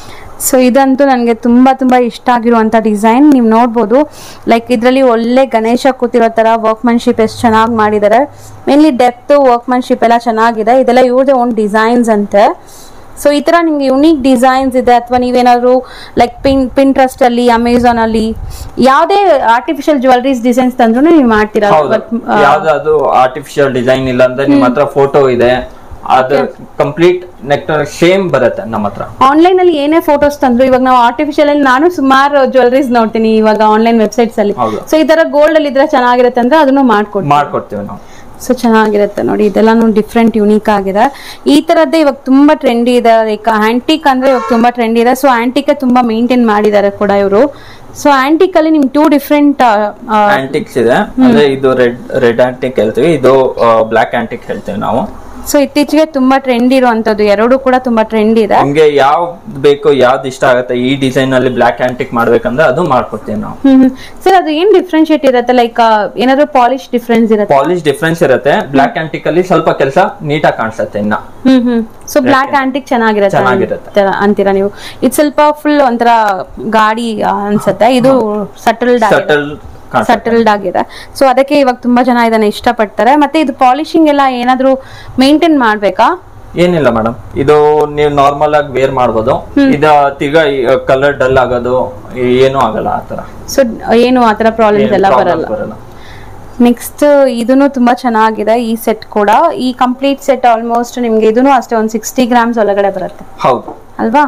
ಸೊ ಇದಂತೂ ನನಗೆ ತುಂಬಾ ತುಂಬಾ ಇಷ್ಟ ಆಗಿರುವಂತ ಡಿಸೈನ್ ನೀವು ನೋಡ್ಬೋದು ಲೈಕ್ ಇದರಲ್ಲಿ ಒಳ್ಳೆ ಗಣೇಶ ಕೂತಿರೋ ತರ ವರ್ಕ್ಮನ್ಶಿಪ್ ಎಷ್ಟು ಚೆನ್ನಾಗಿ ಮಾಡಿದ್ದಾರೆ ಮೇನ್ಲಿ ಡೆಪ್ತ್ ವರ್ಕ್ಮನ್ಶಿಪ್ ಎಲ್ಲ ಚೆನ್ನಾಗಿದೆ ಇದೆಲ್ಲ ಇವ್ರದೇ ಓನ್ ಡಿಸೈನ್ಸ್ ಅಂತೆ ಸೊ ಈ ತರ ನಿಮ್ಗೆ ಯುನೀಕ್ ಡಿಸೈನ್ಸ್ ಇದೆ ಅಥವಾ ನೀವೇನಾದ್ರು ಲೈಕ್ ಪಿನ್ ಪಿಂಟ್ರೆಸ್ಟ್ ಅಲ್ಲಿ ಅಮೆಝಾನ್ ಅಲ್ಲಿ ಯಾವುದೇ ಆರ್ಟಿಫಿಷಿಯಲ್ ಜ್ಯುವೆಲ್ರೀಸ್ ಡಿಸೈನ್ಸ್ ತಂದ್ರು ನೀವು ಮಾಡ್ತೀರಾ ಹೌದು ಯಾವ್ದಾದ್ರು ಆರ್ಟಿಫಿಷಿಯಲ್ ಡಿಸೈನ್ ಇಲ್ಲ ಅಂದ್ರೆ ನಿಮ್ ಹತ್ರ ಫೋಟೋ ಇದೆ ಅದು ಕಂಪ್ಲೀಟ್ ನೆಕ್ಟರ್ ಸೇಮ್ ಬರುತ್ತೆ ನಮ್ಮ ಹತ್ರ ಆನ್ಲೈನ್ ಅಲ್ಲಿ ಏನೇ ಫೋಟೋಸ್ ತಂದ್ರು ಇವಾಗ ನಾವು ಆರ್ಟಿಫಿಷಿಯಲ್ ಅಲ್ಲಿ ನಾನು ಸುಮಾರು ಜ್ಯುವೆಲ್ರೀಸ್ ನೋಡ್ತೀನಿ ಇವಾಗ ಆನ್ಲೈನ್ ವೆಬ್ಸೈಟ್ಸ್ ಅಲ್ಲಿ ಹೌದು. ಸೊ ಈ ತರ ಗೋಲ್ಡ್ ಅಲ್ಲಿ ಇದ್ರೆ ಚೆನ್ನಾಗಿರುತ್ತೆ ಅಂದ್ರೆ ಅದನ್ನು ಮಾಡ್ಕೊಡ್ತೀನಿ ಮಾಡ್ಕೊಡ್ತೀವಿ ನಾವು ಸೊ ಚೆನ್ನಾಗಿರುತ್ತೆ ನೋಡಿ ಇದೆಲ್ಲಾನು ಡಿಫ್ರೆಂಟ್ ಯುನೀಕ್ ಆಗಿದೆ ಈ ತರದ್ದೇ ಇವಾಗ ತುಂಬಾ ಟ್ರೆಂಡಿ ಇದೆ ಲೈಕ್ ಆಂಟಿಕ್ ಅಂದ್ರೆ ಇವಾಗ ತುಂಬಾ ಟ್ರೆಂಡಿ ಇದೆ ಸೊ ಆಂಟಿಕ್ ತುಂಬಾ ಮೇಂಟೈನ್ ಮಾಡಿದ್ದಾರೆ ಕೂಡ ಇವರು ಸೊ ಆಂಟಿಕ್ ಅಲ್ಲಿ ನಿಮ್ ಟೂ ಡಿಫ್ರೆಂಟ್ ಆಂಟಿಕ್ಸ್ ಇದೆ ಅಂದ್ರೆ ಇದು ರೆಡ್ ರೆಡ್ ಆಂಟಿಕ್ ಹೇಳ್ತೀವಿ ಇದು ಬ್ಲಾಕ್ ಆಂಟಿಕ್ ಹೇಳ್ತೀವಿ ನಾವು ಸೊ ಇತ್ತೀಚೆಗೆ ತುಂಬಾ ಟ್ರೆಂಡ್ ಇರುವಂತದ್ದು ಎರಡು ಕೂಡ ತುಂಬಾ ಟ್ರೆಂಡ್ ಇದೆ ನಿಮ್ಗೆ ಯಾವ್ದು ಬೇಕು ಯಾವ್ದು ಇಷ್ಟ ಆಗುತ್ತೆ ಈ ಡಿಸೈನ್ ಅಲ್ಲಿ ಬ್ಲಾಕ್ ಆಂಟಿಕ್ ಮಾಡ್ಬೇಕಂದ್ರೆ ಅದು ಮಾಡ್ಕೊಡ್ತೀವಿ ನಾವು ಹ್ಮ್ ಸರ್ ಅದು ಏನ್ ಡಿಫ್ರೆನ್ಶಿಯೇಟ್ ಇರುತ್ತೆ ಲೈಕ್ ಏನಾದ್ರು ಪಾಲಿಶ್ ಡಿಫ್ರೆನ್ಸ್ ಇರುತ್ತೆ ಪಾಲಿಶ್ ಡಿಫ್ರೆನ್ಸ್ ಇರುತ್ತೆ ಬ್ಲಾಕ್ ಆಂಟಿಕ್ ಅಲ್ಲಿ ಸ್ವಲ್ಪ ಕೆಲಸ ನೀಟಾಗಿ ಕಾಣಿಸುತ್ತೆ ಇನ್ನ hmm hmm so black antique ಚೆನ್ನಾಗಿರುತ್ತೆ ಚೆನ್ನಾಗಿರುತ್ತೆ. ಅಂತ- ಅಂತೀರಾ ನೀವು ಇದು ಸ್ವಲ್ಪ ಫುಲ್ ಒಂಥರ ಗಾಡಿ ಆ, ಅನ್ಸುತ್ತೆ ಇದು ಸಟಲ್ಡ್ ಆಗಿದೆ ಸಟಲ್ ಕಾಣಿಸುತ್ತೆ ಸಟಲ್ಡ್ ಆಗಿದೆ ಸೊ ಅದಕ್ಕೆ ಇವಾಗ ತುಂಬಾ ಜನ ಇದನ್ನ ಇಷ್ಟಪಡ್ತಾರೆ ಮತ್ತೆ ಇದು ಪಾಲಿಶಿಂಗ್ ಎಲ್ಲ ಏನಾದ್ರೂ ಮೇಂಟೈನ್ ಮಾಡ್ಬೇಕಾ ಏನಿಲ್ಲ ಮೇಡಮ್ ಇದು ನೀವು ನಾರ್ಮಲ್ ಆಗಿ ವೇರ್ ಮಾಡ್ಬೋದು ಇದು ತಿರ್ಗಾ ಕಲರ್ ಡಲ್ ಆಗೋದು ಏನೂ ಆಗಲ್ಲ ಆತರ ಸೊ ಏನು ಆತರ ಪ್ರಾಬ್ಲಮ್ಸ್ ಏನ್ ಎಲ್ಲ problem ಬರಲ್ಲ ಬರಲ್ಲ ನೆಕ್ಸ್ಟ್ ಇದನ್ನು ತುಂಬಾ ಚೆನ್ನಾಗಿದೆ ಈ ಸೆಟ್ ಕೂಡ ಈ ಕಂಪ್ಲೀಟ್ ಸೆಟ್ ಆಲ್ಮೋಸ್ಟ್ ನಿಮ್ಗೆ ಇದನ್ನು ಅಷ್ಟೇ ಒಂದು ಸಿಕ್ಸ್ಟಿ ಗ್ರಾಮ್ಸ್ ಒಳಗಡೆ ಬರುತ್ತೆ ಹೌದು ಅಲ್ವಾ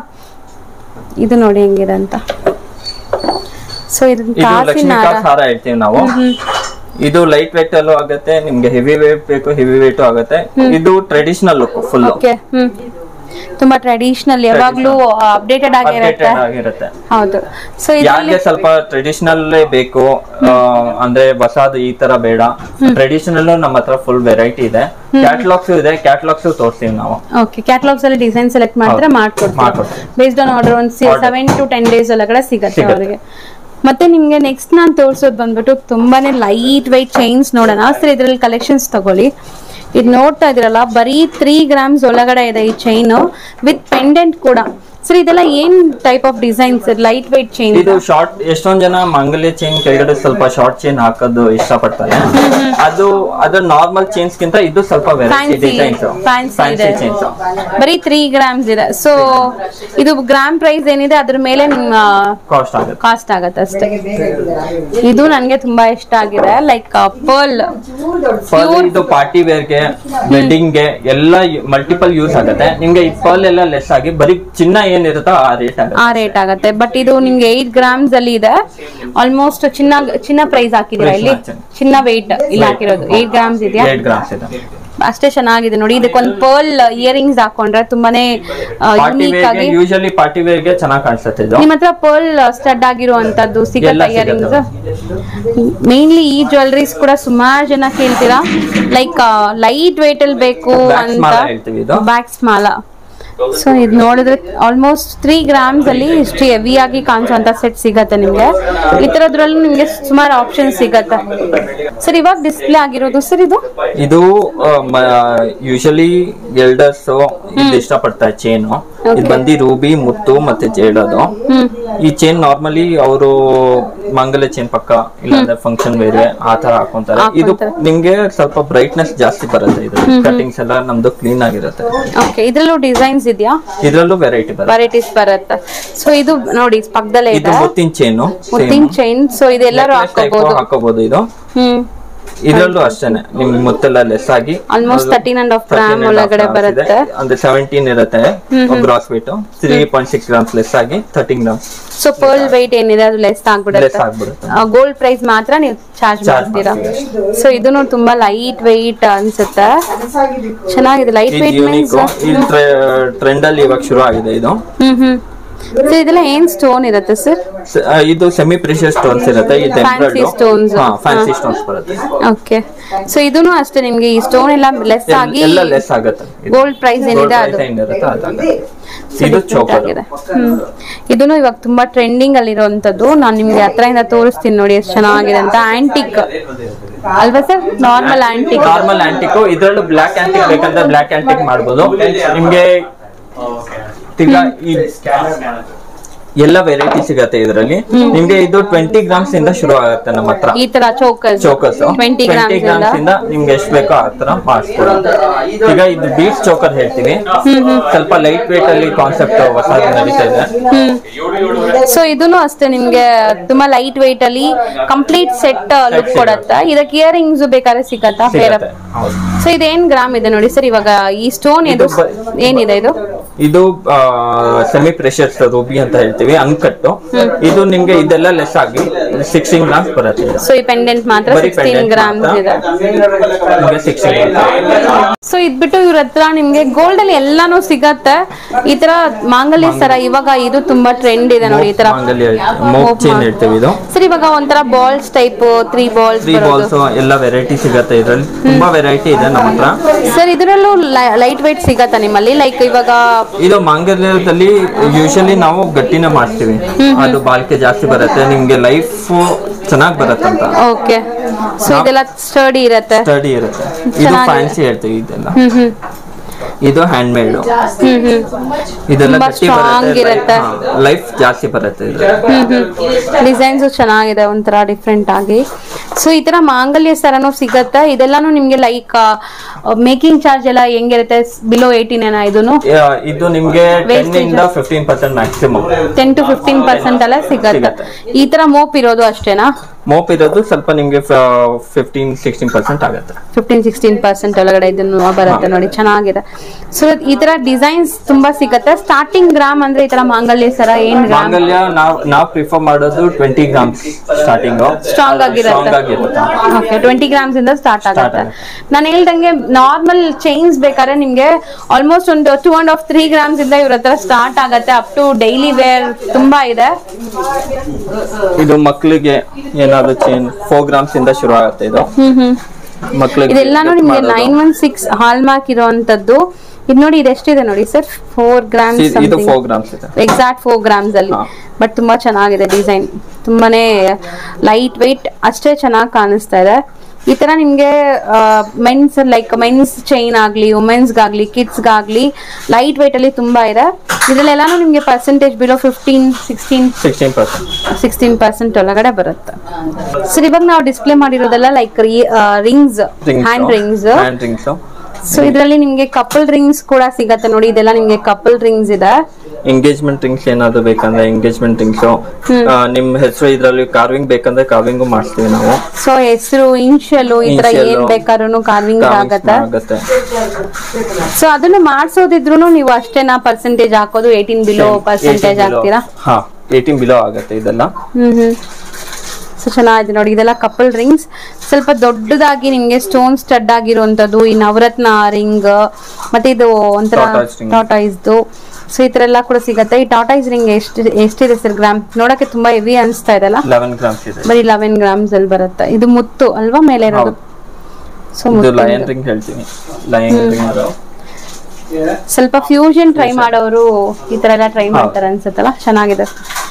ಇದು ನೋಡಿ ಹೆಂಗಿದೆ ಅಂತ ಸೊ ಇದನ್ನ ಇದು ಕಾಸಿನ ಲಕ್ಷ್ಮೀ ಹಾರ ಕಾಸ್ ಹಾರ ಹೇಳ್ತೀವಿ ನಾವು ಇದು ಲೈಟ್ ವೇಟ್ ಅಲ್ಲೂ ಆಗುತ್ತೆ ನಿಮ್ಗೆ ಹೆವಿ ವೇಟ್ ಬೇಕು ಹೆವಿ ವೇಟ್ ಆಗುತ್ತೆ ಇದು traditional look full okay hmm ತುಂಬಾ ಟ್ರೆಡಿಷನಲ್ ಯಾವಾಗ್ಲೂ ಅಪ್ಡೇಟೆಡ್ ಆಗಿರುತ್ತೆ ಅಪ್ಡೇಟೆಡ್ ಆಗಿರುತ್ತೆ ಹೌದು ಸೊ ಇದರಲ್ಲಿ ಯಾರಿಗೆ ಸ್ವಲ್ಪ ಟ್ರೆಡಿಷನಲ್ ಬೇಕು ಆ, ಅಂದ್ರೆ ಹೊಸದು ಈ ತರ ಬೇಡ ಟ್ರೆಡಿಷನಲ್ ನಮ್ಮ ಹತ್ರ ಫುಲ್ ವೆರೈಟಿ ಇದೆ ಕ್ಯಾಟ್ಲಾಗ್ಸ್ ಇದೆ ಕ್ಯಾಟ್ಲಾಗ್ಸ್ ತೋರಿಸ್ತೀವಿ ನಾವು ಓಕೆ ಕ್ಯಾಟಲಾಗ್ಸ್ ಅಲ್ಲಿ ಡಿಸೈನ್ ಸೆಲೆಕ್ಟ್ ಮಾಡಿದ್ರೆ ಹೌದು. ಮಾಡ್ಕೊಡ್ತೀವಿ ಮಾಡ್ಕೊಡ್ತೀವಿ. ಬೇಸ್ಡ್ ಆನ್ ಆರ್ಡರ್ ಒಂದು Order. Seven to ten days ಒಳಗಡೆ ಸಿಗತ್ತೆ ಸಿಗತ್ತೆ. ಅವರಿಗೆ ಮತ್ತೆ ನಿಮ್ಗೆ ನೆಕ್ಸ್ಟ್ ನಾನು ತೋರಿಸೋದು ಬಂದ್ಬಿಟ್ಟು ತುಂಬಾನೇ ಲೈಟ್ ವೈಟ್ ಚೈನ್ಸ್ ನೋಡೋಣ ಸರ್ ಇದ್ರಲ್ಲಿ ಕಲೆಕ್ಷನ್ಸ್ ತಗೊಳ್ಳಿ ಇದು ನೋಡ್ತಾ ಇದ್ರಲ್ಲ ಬರೀ ತ್ರೀ ಗ್ರಾಮ್ಸ್ ಒಳಗಡೆ ಇದೆ ಈ ಚೈನ್ ವಿತ್ ಪೆಂಡೆಂಟ್ ಕೂಡ ಸರ್ ಇದೆಲ್ಲ ಏನ್ type of designs light weight chain ಇದು ಶಾರ್ಟ್ ಎಷ್ಟೊಂದ್ ಜನ ಮಂಗಲ್ಯ ಚೈನ್ ಕೆಳಗಡೆ ಸ್ವಲ್ಪ ಶಾರ್ಟ್ ಚೈನ್ ಹಾಕೋದು ಇಷ್ಟಪಡ್ತಾರೆ ಅದು ಅದು ನಾರ್ಮಲ್ ಚೈನ್ಸ್ ಗಿಂತ ಇದು ಸ್ವಲ್ಪ ವೆರೈಟಿ ಫ್ಯಾನ್ಸಿ ಡಿಸೈನ್ಸ್ ಫ್ಯಾನ್ಸಿ ಇದೆ ಫ್ಯಾನ್ಸಿ ಚೈನ್ಸ್ ಬರೀ ತ್ರೀ ಗ್ರಾಮ್ಸ್ ಇದೆ ಸೊ ಇದು ಗ್ರಾಮ್ ಪ್ರೈಸ್ ಏನಿದೆ ಅದ್ರ ಮೇಲೆ ನಿಮ್ಮ ಕಾಸ್ಟ್ ಆಗುತ್ತೆ ಕಾಸ್ಟ್ ಆಗತ್ತೆ ಅಷ್ಟೇ ಇದು ನನಗೆ ತುಂಬಾ ಇಷ್ಟ ಆಗಿದೆ ಲೈಕ್ ಪರ್ಲ್ ಪರ್ಲ್ ಇದು ಪಾರ್ಟಿ ವೇರ್ಗೆ ವೆಡ್ಡಿಂಗ್ ಗೆ ಎಲ್ಲ ಮಲ್ಟಿಪಲ್ ಯೂಸ್ ಆಗುತ್ತೆ ನಿಮ್ಗೆ ಈ ಪರ್ಲ್ ಎಲ್ಲ ಲೆಸ್ ಆಗಿ ಬರೀ ಚಿನ್ನ ಏನಿರುತ್ತೋ ಆ ರೇಟ್ ಆಗುತ್ತೆ ಆ ರೇಟ್ ಆಗತ್ತೆ ಬಟ್ ಇದು ನಿಮ್ಗೆ ಏಟ್ ಗ್ರಾಮ್ಸ್ ಅಲ್ಲಿ ಇದೆ ಆಲ್ಮೋಸ್ಟ್ ಚಿನ್ನ ಚಿನ್ನ ಪ್ರೈಸ್ ಹಾಕಿದಿರಾ ಇಲ್ಲಿ Price ಹಾಕ್ತೀನಿ. ಚಿನ್ನ ವೇಟ್ ಇಲ್ಲಿ ಹಾಕಿರೋದು ಏಟ್ ಗ್ರಾಮ್ಸ್ ಇದೆಯಾ ಏಟ್ ಗ್ರಾಮ್ಸ್ ಇದೆ ಅಷ್ಟೇ ಚೆನ್ನಾಗಿದೆ ನೋಡಿ ಇದಕ್ಕೊಂದು ಪರ್ಲ್ ಇಯರಿಂಗ್ಸ್ ಹಾಕೊಂಡ್ರೆ ತುಂಬಾನೇ ಪಾರ್ಟಿ ಯುನೀಕ್ ವೇರ್ಗೆ ಆಗಿ ಯೂಶಲಿ ಪಾರ್ಟಿ ವೇರ್ಗೆ ಚೆನ್ನಾಗಿ ಕಾಣಿಸುತ್ತೆ ಇದು ನಿಮ್ಮ ಹತ್ರ ಪರ್ಲ್ ಸ್ಟಡ್ ಆಗಿರುವಂತದ್ದು ಸಿಗತ್ತ ಎಲ್ಲ ಇಯರಿಂಗ್ಸ್ ಸಿಗತ್ತೆ. ಮೇನ್ಲಿ ಈ ಜ್ಯುವೆಲ್ರೀಸ್ ಕೂಡ ಸುಮಾರು ಜನ ಕೇಳ್ತೀರಾ ಲೈಕ್ ಲೈಟ್ ವೇಟ್ ಅಲ್ಲಿ ಬೇಕು Back ಅಂತ smala ಹೇಳ್ತೀವಿ ಇದು. ಬ್ಯಾಕ್ಸ್ ಮಾಲ ಸೊ ಇದು ನೋಡಿದ್ರೆ ಆಲ್ಮೋಸ್ಟ್ ತ್ರೀ ಗ್ರಾಮ್ಸ್ ಅಲ್ಲಿ ಇಷ್ಟು ಹೆವಿ ಆಗಿ ಕಾಣಿಸುವಂತ ಸೆಟ್ ಸಿಗತ್ತೆ ನಿಮ್ಗೆ ಈ ತರದ್ರಲ್ಲಿ ನಿಮ್ಗೆ ಸುಮಾರು ಆಪ್ಷನ್ ಸಿಗತ್ತೆ ಸರ್ ಇವಾಗ ಡಿಸ್ಪ್ಲೇ ಆಗಿರೋದು ಸರ್ ಇದು ಇದು ಯೂಶಲಿ ಎಲ್ಡರ್ಸ್ ಇದು ಇಷ್ಟಪಡ್ತಾರೆ ಚೇನು ಇದು ಬಂದು ರೂಬಿ ಮುತ್ತು ಮತ್ತೆ ಜೇಡೋದು ಈ ಚೇನ್ ನಾರ್ಮಲಿ ಅವರು ಮಂಗಲ ಚೇನ್ ಪಕ್ಕ ಇಲ್ಲಾಂದ್ರೆ ಫಂಕ್ಷನ್ ಬೇರೆ ಆ ತರ ಹಾಕೊಂತಾರೆ ಇದು ಹಾಕೊಂತಾರೆ. ನಿಮ್ಗೆ ಸ್ವಲ್ಪ ಬ್ರೈಟ್ನೆಸ್ ಜಾಸ್ತಿ ಬರುತ್ತೆ ಇದು ಕಟಿಂಗ್ಸ್ ಎಲ್ಲ ನಮ್ದು ಕ್ಲೀನ್ ಆಗಿರುತ್ತೆ ಓಕೆ ಇದ್ರಲ್ಲೂ ಡಿಸೈನ್ಸ್ ಇದೆಯಾ ಇದ್ರಲ್ಲೂ ವೆರೈಟಿ ಬರುತ್ತೆ ವೆರೈಟೀಸ್ ಬರುತ್ತೆ ಸೊ ಇದು ನೋಡಿ ಪಕ್ಕದಲ್ಲೇ ಇದು ಇದೆ ಮುತ್ತಿನ ಚೇನು ಮುತ್ತಿನ ಚೈನ್ ಸೊ ಇದೆಲ್ಲರೂ ಹಾಕೋಬಹುದು ಹಾಕೋಬಹುದು ಇದು ಹ್ಮ್ ಇದ್ರಲ್ಲೂ ಅಷ್ಟೇನೆ ನಿಮ್ಗೆ ಮುತ್ತೆಲ್ಲ ಲೆಸ್ ಆಗಿ almost thirteen and half gram ಒಳಗಡೆ ಬರುತ್ತೆ ಅಂದ್ರೆ ಸೆವೆಂಟೀನ್ ಇರುತ್ತೆ gross weight three point six grams less ಆಗಿ thirteen grams so pearl weight ಏನಿದೆ ಅದು ಲೆಸ್ ಲೆಸ್ ಆಗ್ಬಿಡುತ್ತೆ ಆಗ್ಬಿಡುತ್ತೆ ಗೋಲ್ಡ್ ಪ್ರೈಸ್ ಮಾತ್ರ ನೀವು ಚಾರ್ಜ್ Charge ಮಾಡ್ತೀರಾ ಸೊ ಇದನ್ನು ತುಂಬಾ ಲೈಟ್ ವೆಯ್ಟ್ ಅನ್ಸುತ್ತೆ ಚೆನ್ನಾಗಿದೆ ಲೈಟ್ ಇದು ವೆಯ್ಟ್ ಯೂನಿಕ್ ಮೀನ್ಸ್ ಈ ಟ್ರೆಂಡ್ ಅಲ್ಲಿ ಇವಾಗ ಶುರು ಆಗಿದೆ ಇದು ಹ್ಮ್ ಹ್ಮ್ ಸೊ ಇದೆಲ್ಲ ಏನ್ ಸ್ಟೋನ್ ಇರುತ್ತೆ ಸರ್ ಸ- ಆ, ಇದು ಸೆಮಿ ಪ್ರಿಷಿಯಸ್ ಸ್ಟೋನ್ಸ್ ಇರುತ್ತೆ ಇದು Fancy stones. ಹಾ ಫ್ಯಾನ್ಸಿ ಹಾ. ಸ್ಟೋನ್ಸ್ ಬರುತ್ತೆ ಓಕೆ ಸೊ ಇದನ್ನು ಅಷ್ಟೇ ನಿಮ್ಗೆ ಈ ಸ್ಟೋನ್ ಎಲ್ಲ ಲೆಸ್ ಎಲ್- ಆಗಿ ಎಲ್ಲ ಲೆಸ್ ಆಗುತ್ತೆ ಗೋಲ್ಡ್ ಪ್ರೈಸ್ ಏನಿದೆ ಅದು ಏನಿರುತ್ತೆ ಅದಾಗುತ್ತೆ So ಇದು different ಚೋಕರ್ ಆಗಿದೆ ಹ್ಮ್ ಇದನ್ನು ಇವಾಗ ತುಂಬಾ ಟ್ರೆಂಡಿಂಗ್ ಅಲ್ಲಿ ಇರುವಂತದ್ದು ನಾನು ನಿಮ್ಗೆ ಹತ್ರದಿಂದ ತೋರಿಸ್ತೀನಿ ನೋಡಿ ಎಷ್ಟು ಚೆನ್ನಾಗಿದೆ ಅಂತ ಆಂಟಿಕ್ ಅಲ್ವಾ sir normal antique normal antique ಇದ್ರಲ್ಲೂ ಬ್ಲಾಕ್ ಆಂಟಿಕ್ ಬೇಕಂದ್ರೆ ಬ್ಲಾಕ್ ಆಂಟಿಕ್ ಮಾಡ್ಬೋದು ನಿಮ್ಗೆ ಈಗ ಈ ಎಲ್ಲ ವೆರೈಟಿ ಸಿಗತ್ತೆ ಇದರಲ್ಲಿ ನಿಮ್ಗೆ ಇದು ಟ್ವೆಂಟಿ ಗ್ರಾಮ್ಸ್ ಇಂದ ಶುರು ಆಗುತ್ತೆ ನಮ್ಮ ಹತ್ರ ಈ ತರ ಚೌಕಸ್ ಚೋಕರ್ಸ್ ಟ್ವೆಂಟಿ ಗ್ರಾಮ್ಸ್ ಗ್ರಾಮ್ಸ್ ಇಂದ ನಿಮ್ಗೆ ಎಷ್ಟು ಬೇಕೋ ಆ ತರ ಮಾಡಿಸ್ಕೊಡೋದು ಈಗ ಇದು ಬೀಟ್ ಚೋಕರ್ ಹೇಳ್ತೀವಿ ಸ್ವಲ್ಪ ಲೈಟ್ ವೇಟ್ ಅಲ್ಲಿ ಕಾನ್ಸೆಪ್ಟ್ ಹೊಸ ನಡೀತಾ ಇದೆ ಸೊ ಇದನ್ನು ಅಷ್ಟೇ ನಿಮ್ಗೆ ತುಂಬಾ ಲೈಟ್ ವೇಟ್ ಅಲ್ಲಿ ಕಂಪ್ಲೀಟ್ ಸೆಟ್ ಲುಕ್ ಕೊಡತ್ತ ಇದಕ್ಕೆ ಇಯರಿಂಗ್ಸ್ ಬೇಕಾದ್ರೆ ಸಿಗತ್ತಾ ಫೇರ್ ಸಿಗತ್ತೆ ಹೌದು ಸೊ ಇದೇನ್ ಗ್ರಾಮ್ ಇದೆ ನೋಡಿ ಸರ್ ಇವಾಗ ಈ ಸ್ಟೋನ್ ಇದು ಇದು ಬ- ಏನಿದೆ ಇದು ಇದು ಸೆಮಿ ಪ್ರೆಷರ್ಸ್ ರೂಬಿ ಅಂತ ಹೇಳ್ತೀವಿ ಅಂಕಟ್ಟು ಇದು ನಿಮ್ಗೆ ಇದೆಲ್ಲ ಲೆಸ್ ಆಗಿ ಸಿಕ್ಸ್ಟೀನ್ ಗ್ರಾಮ್ಸ್ ಬರುತ್ತೆ ಇದು. ಸೊ ಈ ಪೆಂಡೆಂಟ್ ಮಾತ್ರ ಬರೀ ಸಿಕ್ಸ್ಟೀನ್ pendant ಗ್ರಾಮ್ಸ್ ಮಾತ್ರ. ಇದೆ ನಿಮ್ಗೆ ಸಿಕ್ಸ್ಟೀನ್ ಸೊ ಇದ್ಬಿಟ್ಟು ಇವ್ರ ಹತ್ರ ನಿಮ್ಗೆ ಗೋಲ್ಡ್ ಅಲ್ಲಿ ಎಲ್ಲಾನು ಸಿಗತ್ತೆ ಈ ತರ ಮಾಂಗಲ್ಯ ಸರ ಇವಾಗ ಇದು ತುಂಬಾ ಟ್ರೆಂಡ್ ಇದೆ ನೋಡಿ ಈ ತರ ಮಾಂಗಲ್ಯ ಮೋಕ್ ಚೈನ್ ಹೇಳ್ತೀವಿ ಇದು ಸರ್ ಇವಾಗ ಒಂಥರ balls type three balls three balls ಎಲ್ಲ ವೆರೈಟಿ ಸಿಗತ್ತೆ ಇದ್ರಲ್ಲಿ ತುಂಬಾ ವೆರೈಟಿ ಇದೆ ನಮ್ಮ ಹತ್ರ ಸರ್ ಇದರಲ್ಲೂ ಲೈಟ್ ವೈಟ್ ಸಿಗತ್ತಾ ನಿಮ್ಮಲ್ಲಿ ಲೈಕ್ ಇವಾಗ ಇದು ಮಾಂಗಲ್ಯದಲ್ಲಿ ಯೂಶಲಿ ನಾವು ಗಟ್ಟಿನ ಮಾಡ್ತೀವಿ ಅದು ಬಾಳಿಕೆ ಜಾಸ್ತಿ ಬರುತ್ತೆ ನಿಮ್ಗೆ ಲೈಫ್ ಚೆನ್ನಾಗಿ ಬರುತ್ತಂತ ಓಕೆ ಸೊ ಇದೆಲ್ಲ ಸ್ಟಡಿ ಇರತ್ತೆ ಸ್ಟಡಿ ಇರುತ್ತೆ ಇದು ಚೆನ್ನಾಗಿದೆ. ಫ್ಯಾನ್ಸಿ ಹೇಳ್ತೀವಿ ಇದೆಲ್ಲ ಹ್ಮ್ ಹ್ಮ್ ಇದು ಹ್ಯಾಂಡ್ ಮೇಡ್ ಹ್ಮ್ ಹ್ಮ್ ಇದೆಲ್ಲ ತುಂಬಾ ಗಟ್ಟಿ strong ಬರುತ್ತೆ ಇರುತ್ತೆ. ಲೈಫ್ ಜಾಸ್ತಿ ಬರುತ್ತೆ ಇದ್ರಲ್ಲಿ ಹ್ಮ್ ಹ್ಮ್ ಡಿಸೈನ್ಸ್ ಚೆನ್ನಾಗಿದೆ ಒಂಥರ ಡಿಫ್ರೆಂಟ್ ಆಗಿ ಸೊ ಈ ತರ ಮಾಂಗಲ್ಯ ಸರನು ಸಿಗತ್ತೆ ಇದೆಲ್ಲಾನು ನಿಮ್ಗೆ ಲೈಕ್ ಮೇಕಿಂಗ್ ಚಾರ್ಜ್ ಎಲ್ಲ ಹೆಂಗಿರುತ್ತೆ ಬಿಲೋ ಏಯ್ಟೀನ್ ಏನಾ ಇದನ್ನು ಯಾ, ಇದು ನಿಮ್ಗೆ ಟೆನ್ Wastage. ಇಂದ fifteen percent maximum ten to fifteen percent ಎಲ್ಲ ಸಿಗತ್ತೆ ಸಿಗತ್ತೆ. ಈ ತರ ಮೋಪ್ ಇರೋದು ಅಷ್ಟೇನಾ ಮೋಪ್ ಇರೋದು ಸ್ವಲ್ಪ ನಿಮ್ಗೆ ಫಿಫ್ಟೀನ್ ಸಿಕ್ಸ್ಟೀನ್ ಪರ್ಸೆಂಟ್ ಆಗುತ್ತೆ ಫಿಫ್ಟೀನ್ ಸಿಕ್ಸ್ಟೀನ್ ಪರ್ಸೆಂಟ್ ಒಳಗಡೆ ಇದನ್ನು ಬರುತ್ತೆ ನೋಡಿ ಚೆನ್ನಾಗಿದೆ ಸೊ ಈ ತರ ಡಿಸೈನ್ಸ್ ತುಂಬಾ ಸಿಗತ್ತೆ ಸ್ಟಾರ್ಟಿಂಗ್ ಗ್ರಾಮ್ ಅಂದ್ರೆ ಈ ತರ ಮಾಂಗಲ್ಯ ಸರ ಏನ್ ಗ್ರಾಮ್ ಮಾಂಗಲ್ಯ ನಾವ್ ನಾವ್ ಪ್ರಿಫರ್ ಮಾಡೋದು ಟ್ವೆಂಟಿ ಗ್ರಾಮ್ಸ್ ಸ್ಟಾರ್ಟಿಂಗ್ ಸ್ಟ್ರಾಂಗ್ ಆಗಿರುತ್ತೆ ಸ್ಟ್ರಾಂಗ್ ಆಗಿರುತ್ತೆ ಓಕೆ ಟ್ವೆಂಟಿ ಗ್ರಾಮ್ಸ್ ಇಂದ ಸ್ಟಾರ್ಟ್ ಆಗುತ್ತೆ ಆಗುತ್ತೆ. ನಾನು ಹೇಳ್ದಂಗೆ ನಾರ್ಮಲ್ ಚೈನ್ಸ್ ಬೇಕಾದ್ರೆ ನಿಮ್ಗೆ ಆಲ್ಮೋಸ್ಟ್ ಒಂದು two and half three grams ಇಂದ ಇವ್ರ ಹತ್ರ ಸ್ಟಾರ್ಟ್ ಆಗುತ್ತೆ ಅಪ್ ಟು ಡೈಲಿ ವೇರ್ ತುಂಬಾ ಇದೆ ಇದು ಮಕ್ಳಿಗೆ ಏನಾದ್ರು ಚೇನ್ ಫೋರ್ ಗ್ರಾಮ್ಸ್ ಇಂದ ಶುರು ಆಗುತ್ತೆ ಇದು ಹ್ಮ್ ಹ್ಮ್ ಮಕ್ಳಿಗೆ ಇದೆಲ್ಲಾನು gift ನಿಮ್ಗೆ ಮಾಡೋದು. Nine one six hallmark ಇರುವಂತದ್ದು ಇದು ನೋಡಿ ಇದು ಎಷ್ಟಿದೆ ನೋಡಿ ಸರ್ ಫೋರ್ ಗ್ರಾಮ್ಸ್ ಇದು- ಇದು ಫೋರ್ ಗ್ರಾಮ್ಸ್ ಇದೆ ಎಕ್ಸಾಕ್ಟ್ ಫೋರ್ ಗ್ರಾಮ್ಸ್ ಅಲ್ಲಿ ಹಾ. ಬಟ್ ತುಂಬಾ ಚೆನ್ನಾಗಿದೆ ಡಿಸೈನ್ ತುಂಬಾನೇ ಲೈಟ್ ವೆಯ್ಟ್ ಅಷ್ಟೇ ಚೆನ್ನಾಗಿ ಕಾಣಿಸ್ತಾ ಇದೆ ಈ ತರ ನಿಮ್ಗೆ ಮೆನ್ಸ್ ಲೈಕ್ ಮೆನ್ಸ್ ಚೈನ್ ಆಗ್ಲಿ ವುಮೆನ್ಸ್ಗಾಗ್ಲಿ ಕಿಡ್ಸ್ಗಾಗ್ಲಿ ಲೈಟ್ ವೆಯ್ಟ್ ಅಲ್ಲಿ ತುಂಬಾ ಇದೆ ಇದ್ರಲ್ಲೆಲ್ಲಾನು ನಿಮ್ಗೆ percentage below fifteen sixteen sixteen percent sixteen percent ಒಳಗಡೆ ಬರುತ್ತೆ ಸರ್ ಇವಾಗ ನಾವು ಡಿಸ್ಪ್ಲೇ ಮಾಡಿರೋದೆಲ್ಲ like rings hand rings hand rings so ಇದರಲ್ಲಿ ನಿಮ್ಗೆ ಕಪಲ್ ರಿಂಗ್ಸ್ ಕೂಡ ಸಿಗತ್ತೆ ನೋಡಿ ಇದೆಲ್ಲ ನಿಮ್ಗೆ ಕಪಲ್ ರಿಂಗ್ಸ್ ಇದೆ ಎಂಗೇಜ್ಮೆಂಟ್ ರಿಂಗ್ಸ್ ಏನಾದ್ರು ಬೇಕಂದ್ರೆ ಎಂಗೇಜ್ಮೆಂಟ್ ರಿಂಗ್ಸ್ ನಿಮ್ ಹೆಸರು ಇದ್ರಲ್ಲಿ ಕಾರ್ವಿಂಗ್ ಬೇಕಂದ್ರೆ ಕಾರ್ವಿಂಗು ಮಾಡಿಸ್ತೀವಿ ನಾವು ಸೊ ಹೆಸರು ಇನ್ಶಿಯಲು ಈ ತರ Initial, ಏನ್ ಬೇಕಾದ್ರೂ ಕಾರ್ವಿಂಗ್ Carvings ಆಗತ್ತೆ ಆಗುತ್ತೆ ಸೊ ಅದನ್ನ ಮಾಡ್ಸೋದಿದ್ರು ನೀವು ಅಷ್ಟೇನಾ ಪರ್ಸೆಂಟೇಜ್ ಹಾಕೋದು ಏಯ್ಟೀನ್ ಬಿಲೋ ಪರ್ಸೆಂಟೇಜ್ ಹಾಕ್ತೀರಾ ಹಾ ಏಯ್ಟೀನ್ ಬಿಲೋ ಆಗುತ್ತೆ ಇದೆಲ್ಲ ಹ್ಮ್ ಹ್ಮ್ ಸೊ ಚೆನ್ನಾಗಿದೆ ನೋಡಿ ಇದೆಲ್ಲ ಕಪಲ್ ರಿಂಗ್ಸ್ ಸ್ವಲ್ಪ ದೊಡ್ಡದಾಗಿ ನಿಮ್ಗೆ ಸ್ಟೋನ್ ಸ್ಟಡ್ ಆಗಿರುವಂತದ್ದು ಈ ನವರತ್ನ ರಿಂಗ್ ಮತ್ತೆ ಇದು ಒಂಥರ Tortoise ring. ಟಾಟಾಯ್ಸ್ದು ಸೊ ಈ ತರ ಎಲ್ಲ ಕೂಡ ಸಿಗತ್ತೆ ಈ ಟಾಟಾಯ್ಸ್ ರಿಂಗ್ ಎಷ್ಟು ಎಷ್ಟಿದೆ ಸರ್ ಗ್ರಾಮ್ ನೋಡಕ್ಕೆ ತುಂಬಾ ಹೆವಿ ಅನಿಸ್ತಾ ಇದೆಲ್ಲ ಲೆವೆನ್ ಗ್ರಾಮ್ಸ್ ಇದೆ ಬರೀ ಲೆವೆನ್ ಗ್ರಾಮ್ಸ್ ಅಲ್ಲಿ ಬರುತ್ತೆ ಇದು ಮುತ್ತು ಅಲ್ವಾ ಮೇಲೆ ಇರೋದು ಹೌದು. ಸೊ ಇದು ಮುತ್ತು ಲಯನ್ ರಿಂಗ್ ಹೇಳ್ತೀವಿ ಲಯನ್ ರಿಂಗ್ ಸ್ವಲ್ಪ ಫ್ಯೂಷನ್ ಟ್ರೈ ಮಾಡೋರು ಈ ತರ ಎಲ್ಲ ಟ್ರೈ ಮಾಡ್ತಾರೆ ಅನ್ಸುತ್ತಲ್ಲ ಚೆನ್ನಾಗಿದೆ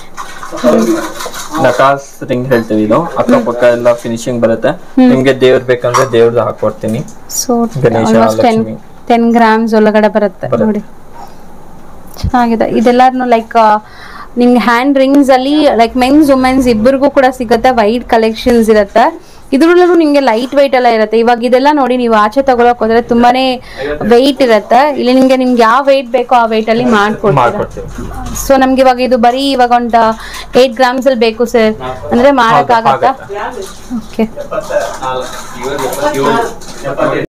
ನಕಾಸ್ ರಿಂಗ್ ಹೇಳ್ತೀವಿ ಇದು ಅಕ್ಕಪಕ್ಕ ಎಲ್ಲ ಫಿನಿಶಿಂಗ್ ಬರುತ್ತೆ ನಿಮ್ಗೆ ದೇವ್ರ ಬೇಕಂದ್ರೆ ದೇವ್ರದ್ದು ಹಾಕೊಡ್ತೀನಿ so Ganesha, almost ten Lakshmi. Ten grams ಒಳಗಡೆ ಬರುತ್ತೆ ಬರುತ್ತೆ. ನೋಡಿ ಚೆನ್ನಾಗಿದೆ ಇದೆಲ್ಲಾನು ಲೈಕ್ ನಿಮ್ಗೆ ಹ್ಯಾಂಡ್ ರಿಂಗ್ಸ್ ಅಲ್ಲಿ ಲೈಕ್ ಮೆನ್ಸ್ ವುಮೆನ್ಸ್ ಇಬ್ಬರಿಗೂ ಕೂಡ ಸಿಗುತ್ತೆ ವೈಟ್ ಕಲೆಕ್ಷನ್ಸ್ ಇರುತ್ತೆ ಇದ್ರಲ್ಲೂ ನಿಮ್ಗೆ ಲೈಟ್ ವೈಟ್ ಎಲ್ಲ ಇರುತ್ತೆ ಇವಾಗ ಇದೆಲ್ಲ ನೋಡಿ ನೀವು ಆಚೆ ತಗೊಳಕ್ ಹೋದ್ರೆ ತುಂಬಾನೇ ವೆಯ್ಟ್ ಇರುತ್ತೆ ಇಲ್ಲಿ ನಿಮ್ಗೆ ನಿಮ್ಗೆ ಯಾವ ವೆಯ್ಟ್ ಬೇಕೋ ಆ ವೆಯ್ಟ್ ಅಲ್ಲಿ ಮಾಡ್ಕೊಡ್ತೀರಾ ಮಾಡ್ಕೊಡ್ತೀವಿ ಸೊ ನಮ್ಗೆ ಇವಾಗ ಇದು ಬರೀ ಇವಾಗ ಒಂದು ಏಟ್ ಗ್ರಾಮ್ಸ್ ಅಲ್ಲಿ ಬೇಕು ಸರ್ ಅಂದ್ರೆ ಮಾಡಕ್ ಆಗತ್ತಾ ಆಗತ್ತೆ. ಓಕೆ